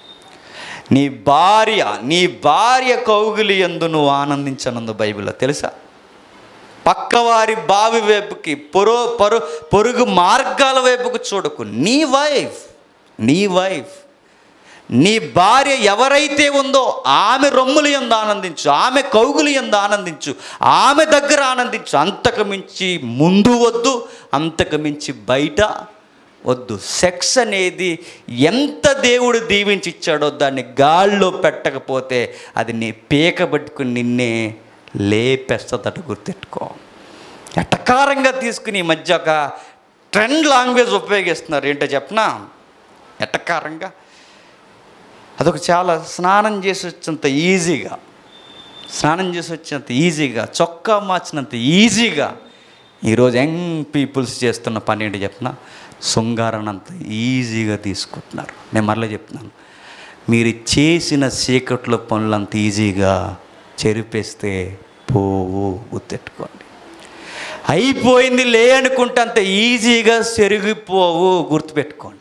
నీ భార్య నీ భార్య కౌగులి ఎందు నువ్వు ఆనందించనుందు బైబిల్లో తెలుసా పక్కవారి బావి వైపుకి పొరు పొరు పొరుగు మార్గాల వైపుకు చూడకు నీ వైఫ్ నీ వైఫ్ నీ భార్య ఎవరైతే ఉందో ఆమె రొమ్ములు ఎందు ఆనందించు ఆమె కౌగులు ఎందు ఆనందించు ఆమె దగ్గర ఆనందించు అంతకు మించి ముందు వద్దు అంతకు మించి బయట వద్దు సెక్స్ అనేది ఎంత దేవుడు దీవించి ఇచ్చాడో దాన్ని గాల్లో పెట్టకపోతే అది నీ పీక పట్టుకుని నిన్నే లేపేస్తుందట గుర్తెట్టుకో ఎటకారంగా తీసుకుని ఈ మధ్య ఒక ట్రెండ్ లాంగ్వేజ్ ఉపయోగిస్తున్నారు ఏంటో చెప్పనా ఎటకారంగా అదొక చాలా స్నానం చేసి వచ్చేంత ఈజీగా స్నానం చేసి వచ్చేంత ఈజీగా చొక్కా మార్చినంత ఈజీగా ఈరోజు యంగ్ పీపుల్స్ చేస్తున్న పని ఏంటి చెప్పిన శృంగారాన్ని ఈజీగా తీసుకుంటున్నారు నేను మరలా చెప్తున్నాను మీరు చేసిన చీకట్లో పనులు అంత ఈజీగా చెరిపేస్తే పోవు గుర్తెట్టుకోండి అయిపోయింది లే అనుకుంటే అంత ఈజీగా చెరిగిపోవు గుర్తుపెట్టుకోండి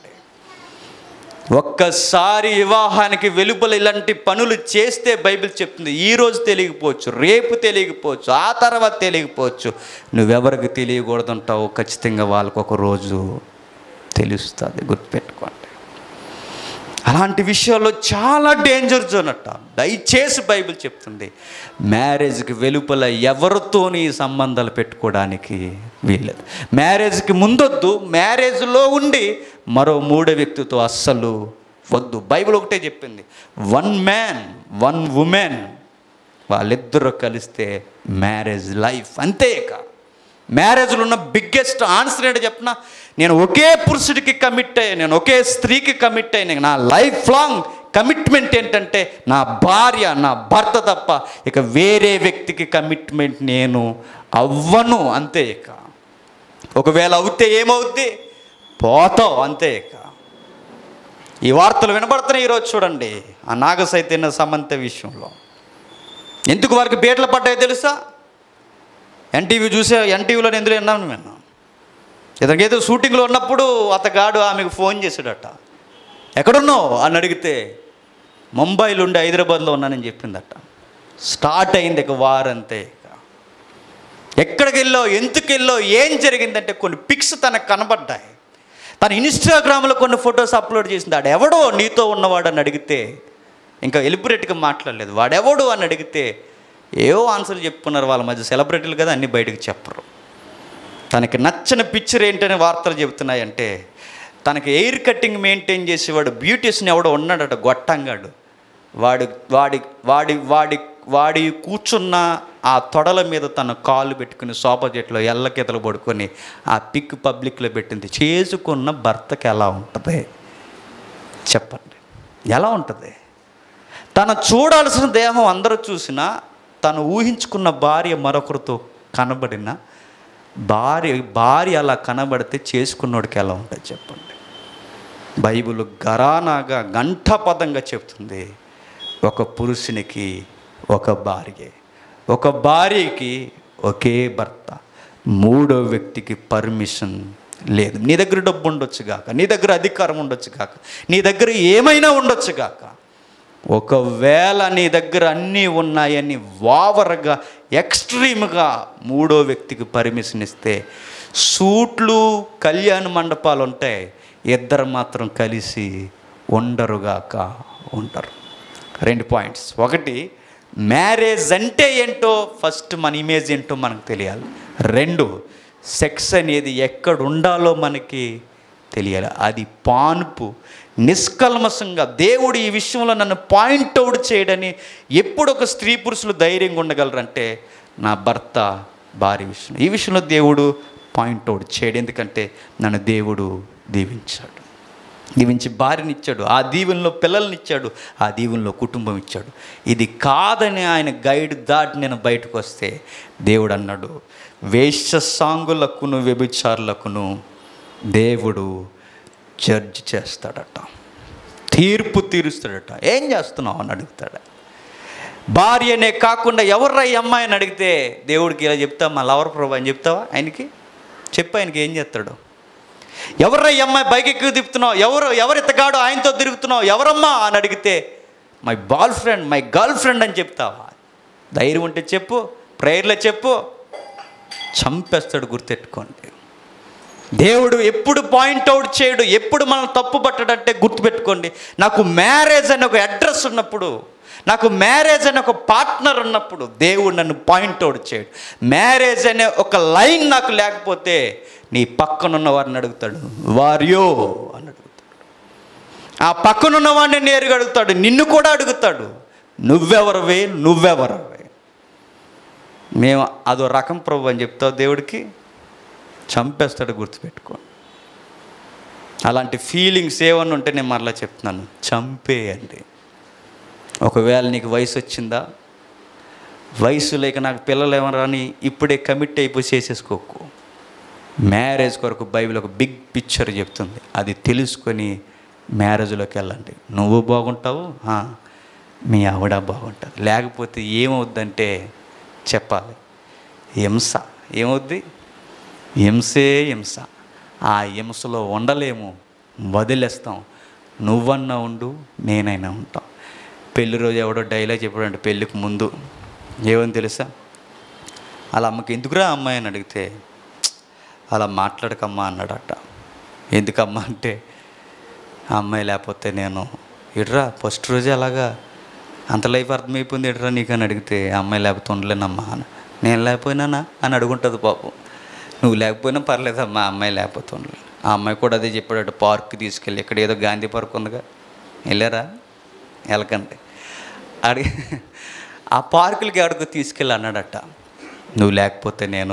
ఒక్కసారి వివాహానికి వెలుపల ఇలాంటి పనులు చేస్తే బైబిల్ చెప్తుంది ఈ రోజు తెలియకపోవచ్చు రేపు తెలియకపోవచ్చు ఆ తర్వాత తెలియకపోవచ్చు నువ్వెవరికి తెలియకూడదంటావు ఖచ్చితంగా వాళ్ళకు ఒక రోజు తెలుస్తుంది గుర్తుపెట్టుకోండి అలాంటి విషయాల్లో చాలా డేంజర్ జోన్ అట్ట దయచేసి బైబిల్ చెప్తుంది మ్యారేజ్కి వెలుపల ఎవరితోని సంబంధాలు పెట్టుకోవడానికి వీల్లేదు మ్యారేజ్కి ముందొద్దు మ్యారేజ్లో ఉండి మరో మూడో వ్యక్తితో అస్సలు వద్దు బైబిల్ ఒకటే చెప్పింది వన్ మ్యాన్ వన్ ఉమెన్ వాళ్ళిద్దరూ కలిస్తే మ్యారేజ్ లైఫ్ అంతే ఇక మ్యారేజ్లో ఉన్న బిగ్గెస్ట్ ఆన్సర్ ఏంటో చెప్పిన నేను ఒకే పురుషుడికి కమిట్ అయ్యి నేను ఒకే స్త్రీకి కమిట్ అయ్యి నేను నా లైఫ్ లాంగ్ కమిట్మెంట్ ఏంటంటే నా భార్య నా భర్త తప్ప ఇక వేరే వ్యక్తికి కమిట్మెంట్ నేను అవ్వను అంతే ఇక ఒకవేళ అవుతే ఏమవుద్ది పోతావు అంతే ఇక ఈ వార్తలు వినబడుతున్నాయి ఈరోజు చూడండి ఆ నాగసైతన్య సమంత విషయంలో ఎందుకు వారికి బీటలు పడ్డాయో తెలుసా ఎన్టీవీ చూసే ఎన్టీవీలో ఎందులో విన్నాను నేను ఇతనికి ఏదో షూటింగ్లో ఉన్నప్పుడు అతగాడు ఆమెకు ఫోన్ చేశాడట ఎక్కడున్నావు అని అడిగితే ముంబైలో ఉండి హైదరాబాద్లో ఉన్నానని చెప్పిందట స్టార్ట్ అయింది ఇక వారంతే ఇక ఎక్కడికి వెళ్ళో ఎందుకు వెళ్ళో ఏం జరిగిందంటే కొన్ని పిక్స్ తనకు కనబడ్డాయి తన ఇన్స్టాగ్రామ్లో కొన్ని ఫొటోస్ అప్లోడ్ చేసింది ఆడు ఎవడో నీతో ఉన్నవాడు అని అడిగితే ఇంకా ఎలిబరేట్గా మాట్లాడలేదు వాడెవడు అని అడిగితే ఏవో ఆన్సర్లు చెప్పుకున్నారు వాళ్ళ మధ్య సెలబ్రిటీలు కదా అన్నీ బయటకు చెప్పరు తనకి నచ్చని పిక్చర్ ఏంటని వార్తలు చెబుతున్నాయంటే తనకి ఎయిర్ కటింగ్ మెయింటైన్ చేసేవాడు బ్యూటీస్ని ఎవడో ఉన్నాడట గొట్టంగాడు వాడి వాడి వాడి వాడి వాడి కూర్చున్న ఆ తొడల మీద తన కాలు పెట్టుకుని సోఫా చెట్లో ఎల్లకెతలు పడుకొని ఆ పిక్ పబ్లిక్లో పెట్టింది చేసుకున్న భర్తకి ఎలా ఉంటుంది చెప్పండి ఎలా ఉంటుంది తను చూడాల్సిన దేహం అందరూ చూసినా తను ఊహించుకున్న భార్య మరొకరితో కనబడిన భార్య భార్య అలా కనబడితే చేసుకున్నోడికి ఎలా ఉంటుంది చెప్పండి బైబిల్ గరానాగా గంఠపదంగా చెప్తుంది ఒక పురుషునికి ఒక భార్య ఒక భార్యకి ఒకే భర్త మూడో వ్యక్తికి పర్మిషన్ లేదు నీ దగ్గర డబ్బు ఉండొచ్చు గాక నీ దగ్గర అధికారం ఉండొచ్చు గాక నీ దగ్గర ఏమైనా ఉండొచ్చు గాక ఒకవేళ నీ దగ్గర అన్నీ ఉన్నాయని వావరగా ఎక్స్ట్రీమ్గా మూడో వ్యక్తికి పర్మిషన్ ఇస్తే సూట్లు కళ్యాణ మండపాలు ఉంటాయి ఇద్దరు మాత్రం కలిసి ఉండరుగాక ఉంటారు రెండు పాయింట్స్ ఒకటి మ్యారేజ్ అంటే ఏంటో ఫస్ట్ మన ఇమేజ్ ఏంటో మనకు తెలియాలి రెండు సెక్స్ అనేది ఎక్కడ ఉండాలో మనకి తెలియాలి అది పాన్పు నిష్కల్మషంగా దేవుడు ఈ విషయంలో నన్ను పాయింట్అవుట్ చేయడని ఎప్పుడు ఒక స్త్రీ పురుషులు ధైర్యంగా ఉండగలరంటే నా భర్త భార్య విషయం ఈ విషయంలో దేవుడు పాయింట్అవుట్ చేయడు ఎందుకంటే నన్ను దేవుడు దీవించాడు దీవించి భార్యని ఇచ్చాడు ఆ దీవెనలో పిల్లల్ని ఇచ్చాడు ఆ దీవెనలో కుటుంబం ఇచ్చాడు ఇది కాదని ఆయన గైడ్ దాటి నేను బయటకు వస్తే దేవుడు అన్నాడు వేష్య సాంగులకును వ్యభిచారులకును దేవుడు జడ్జ్ చేస్తాడట తీర్పు తీరుస్తాడట ఏం చేస్తున్నావు అని అడుగుతాడు భార్యనే కాకుండా ఎవర్రా ఈ అమ్మాయి అని అడిగితే దేవుడికి ఇలా చెప్తా మా లవర్ ప్రభు అని చెప్తావా ఆయనకి చెప్పు ఆయనకి ఏం చేస్తాడు ఎవర్రా ఈ అమ్మాయి బైక్ ఎక్కువ తిప్పుతున్నావు ఎవరు ఎవరు ఇతగాడు ఆయనతో తిరుగుతున్నావు ఎవరమ్మా అని అడిగితే my boyfriend my girlfriend అని చెప్తావా ధైర్యం ఉంటే చెప్పు ప్రేయర్లో చెప్పు చంపేస్తాడు గుర్తెట్టుకోండి దేవుడు ఎప్పుడు పాయింట్అవుట్ చేయడు ఎప్పుడు మనం తప్పు పట్టడంటే గుర్తుపెట్టుకోండి నాకు మ్యారేజ్ అని ఒక అడ్రస్ ఉన్నప్పుడు నాకు మ్యారేజ్ అనే ఒక పార్ట్నర్ ఉన్నప్పుడు దేవుడు నన్ను పాయింట్అవుట్ చేయడు మ్యారేజ్ అనే ఒక లైన్ నాకు లేకపోతే నీ పక్కనున్న వారిని అడుగుతాడు వారియో అని అడుగుతాడు ఆ పక్కనున్న వాడిని నేరుగా అడుగుతాడు నిన్ను కూడా అడుగుతాడు నువ్వెవరవే నువ్వెవరవే మేము అదో రకం ప్రభు అని చెప్తావు దేవుడికి చంపేస్తాడు గుర్తుపెట్టుకో అలాంటి ఫీలింగ్స్ ఏమన్నా ఉంటే నేను మరలా చెప్తున్నాను చంపేయండి ఒకవేళ నీకు వయసు వచ్చిందా వయసు లేక నాకు పిల్లలు ఏమన్నా అని ఇప్పుడే కమిట్ అయిపోయి చేసేసుకోకు మ్యారేజ్ కొరకు బైబిల్ ఒక బిగ్ పిక్చర్ చెప్తుంది అది తెలుసుకొని మ్యారేజ్లోకి వెళ్ళండి నువ్వు బాగుంటావు ఆ, మీ ఆవిడ బాగుంటుంది లేకపోతే ఏమవుద్దంటే చెప్పాలి హింస ఏమవుద్ది హింసే హింస ఆ హింసలో ఉండలేము వదిలేస్తాం నువ్వన్నా ఉండు నేనైనా ఉంటాం పెళ్లి రోజు ఎవడో డైలాగ్ చెప్పాడంటే పెళ్ళికి ముందు ఏమని తెలుసా అలా అమ్మకి ఎందుకురా అమ్మాయి అని అడిగితే "ప్చ్, అలా మాట్లాడకమ్మా అన్నాడట ఎందుకమ్మా అంటే ఆ అమ్మాయి లేకపోతే నేను ఇడ్రా ఫస్ట్ రోజే అలాగా అంత లైఫ్ అర్థమైపోయింది ఇడ్రా నీకు అని అడిగితే ఆ అమ్మాయి లేకపోతే ఉండలేనమ్మా అని నేను లేకపోయినానా అని అడుగుంటుంది పాపం నువ్వు లేకపోయినా పర్లేదమ్మా ఆ అమ్మాయి లేకపోతే ఉండలేదు ఆ అమ్మాయి కూడా అదే చెప్పాడట పార్క్ తీసుకెళ్ళి ఇక్కడ ఏదో గాంధీ పార్క్ ఉందిగా వెళ్ళారా వెళ్ళకండి అడిగి ఆ పార్కులకి ఎవరికో తీసుకెళ్ళి అన్నాడట నువ్వు లేకపోతే నేను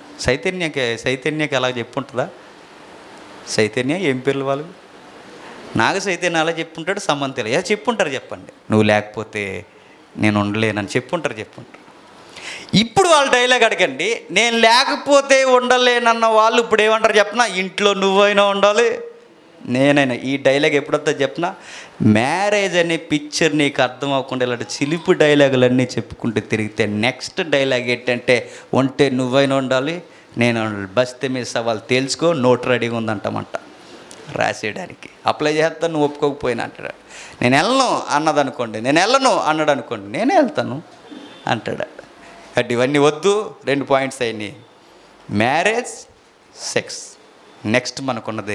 చైతన్యకి చైతన్యకి ఎలా చెప్పుంటుందా చైతన్య ఏం పేర్లు వాళ్ళు నాగచైతన్య అలా చెప్పుంటాడు సమంతలు ఏ చెప్పుంటారు చెప్పండి నువ్వు లేకపోతే నేను ఉండలేనని చెప్పుంటారు చెప్పుంటారు ఇప్పుడు వాళ్ళ డైలాగ్ అడగండి నేను లేకపోతే ఉండలేనన్న వాళ్ళు ఇప్పుడు ఏమంటారు చెప్పనా ఇంట్లో నువ్వైనా ఉండాలి నేనైనా ఈ డైలాగ్ ఎప్పుడొద్దా చెప్పనా మ్యారేజ్ అనే పిక్చర్ నీకు అర్థం అవ్వకుండా ఇలాంటి చిలిపి డైలాగులన్నీ చెప్పుకుంటూ తిరిగితే నెక్స్ట్ డైలాగ్ ఏంటంటే ఉంటే నువ్వైనా ఉండాలి నేను ఉండాలి. బస్తే మీ సవాల్ తేల్చుకో నోట్ రెడీగా ఉందంటామంట రాసేయడానికి అప్లై చేస్తా నువ్వు ఒప్పుకోకపోయినా అంటాడు నేను వెళ్ళను అన్నది అనుకోండి నేను వెళ్ళను అన్నాడు అనుకోండి నేనే వెళ్తాను అంటాడు అంటే ఇవన్నీ వద్దు రెండు పాయింట్స్ అయినాయి మ్యారేజ్ సెక్స్ నెక్స్ట్ మనకున్నది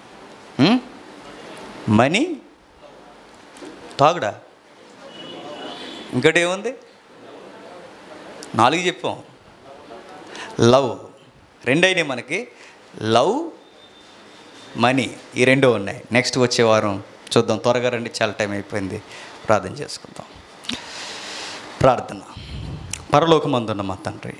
మనీ తాగుడా ఇంకోటి ఏముంది నాలుగు చెప్పాం లవ్ రెండైనాయి మనకి లవ్ మనీ ఈ రెండు ఉన్నాయి నెక్స్ట్ వచ్చే వారం చూద్దాం త్వరగా రండి చాలా టైం అయిపోయింది ప్రార్థన చేసుకుందాం ప్రార్థన పరలోకమందున్న మా తండ్రి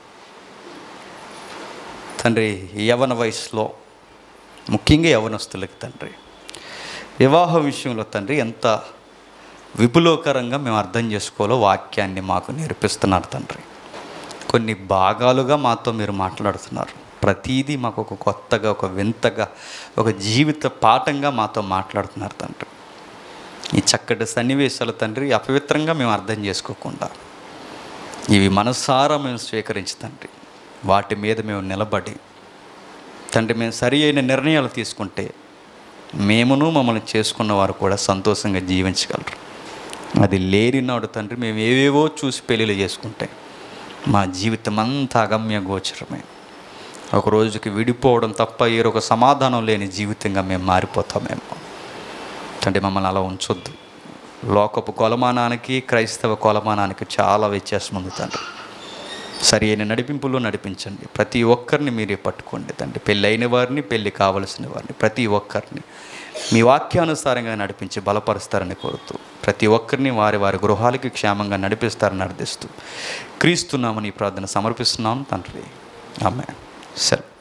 తండ్రి ఈ యవన వయసులో ముఖ్యంగా యవనస్తులకి తండ్రి వివాహ విషయంలో తండ్రి ఎంత విపులోకరంగా మేము అర్థం చేసుకోవాలో వాక్యాన్ని మాకు నేర్పిస్తున్నారు తండ్రి కొన్ని భాగాలుగా మాతో మీరు మాట్లాడుతున్నారు ప్రతీదీ మాకు ఒక కొత్తగా ఒక వింతగా ఒక జీవిత పాఠంగా మాతో మాట్లాడుతున్నారు తండ్రి ఈ చక్కటి సన్నివేశాలు తండ్రి అపవిత్రంగా మేము అర్థం చేసుకోకుండా ఇవి మనసారా మేము స్వీకరించి తండ్రి వాటి మీద మేము నిలబడి తండ్రి మేము సరి అయిన నిర్ణయాలు తీసుకుంటే మేమును మమ్మల్ని చేసుకున్న వారు కూడా సంతోషంగా జీవించగలరు అది లేనినాడు తండ్రి మేము ఏవేవో చూసి పెళ్ళిళ్ళు చేసుకుంటే మా జీవితం అంతా అగమ్య గోచరమే ఒక రోజుకి విడిపోవడం తప్ప ఏరొక సమాధానం లేని జీవితంగా మేము మారిపోతామేమో తండ్రి మమ్మల్ని అలా ఉంచొద్దు లోకపు కొలమానానికి క్రైస్తవ కొలమానానికి చాలా వ్యత్యాసం ఉంది తండ్రి సరి అయిన నడిపింపులో నడిపించండి ప్రతి ఒక్కరిని మీరే పట్టుకోండి తండ్రి పెళ్ళి అయిన వారిని పెళ్ళి కావలసిన వారిని ప్రతి ఒక్కరిని మీ వాక్యానుసారంగా నడిపించి బలపరుస్తారని కోరుతూ ప్రతి ఒక్కరిని వారి వారి గృహాలకి క్షేమంగా నడిపిస్తారని అర్థిస్తూ క్రీస్తున్నామని ఈ ప్రార్థన సమర్పిస్తున్నాం తండ్రి ఆమె సరే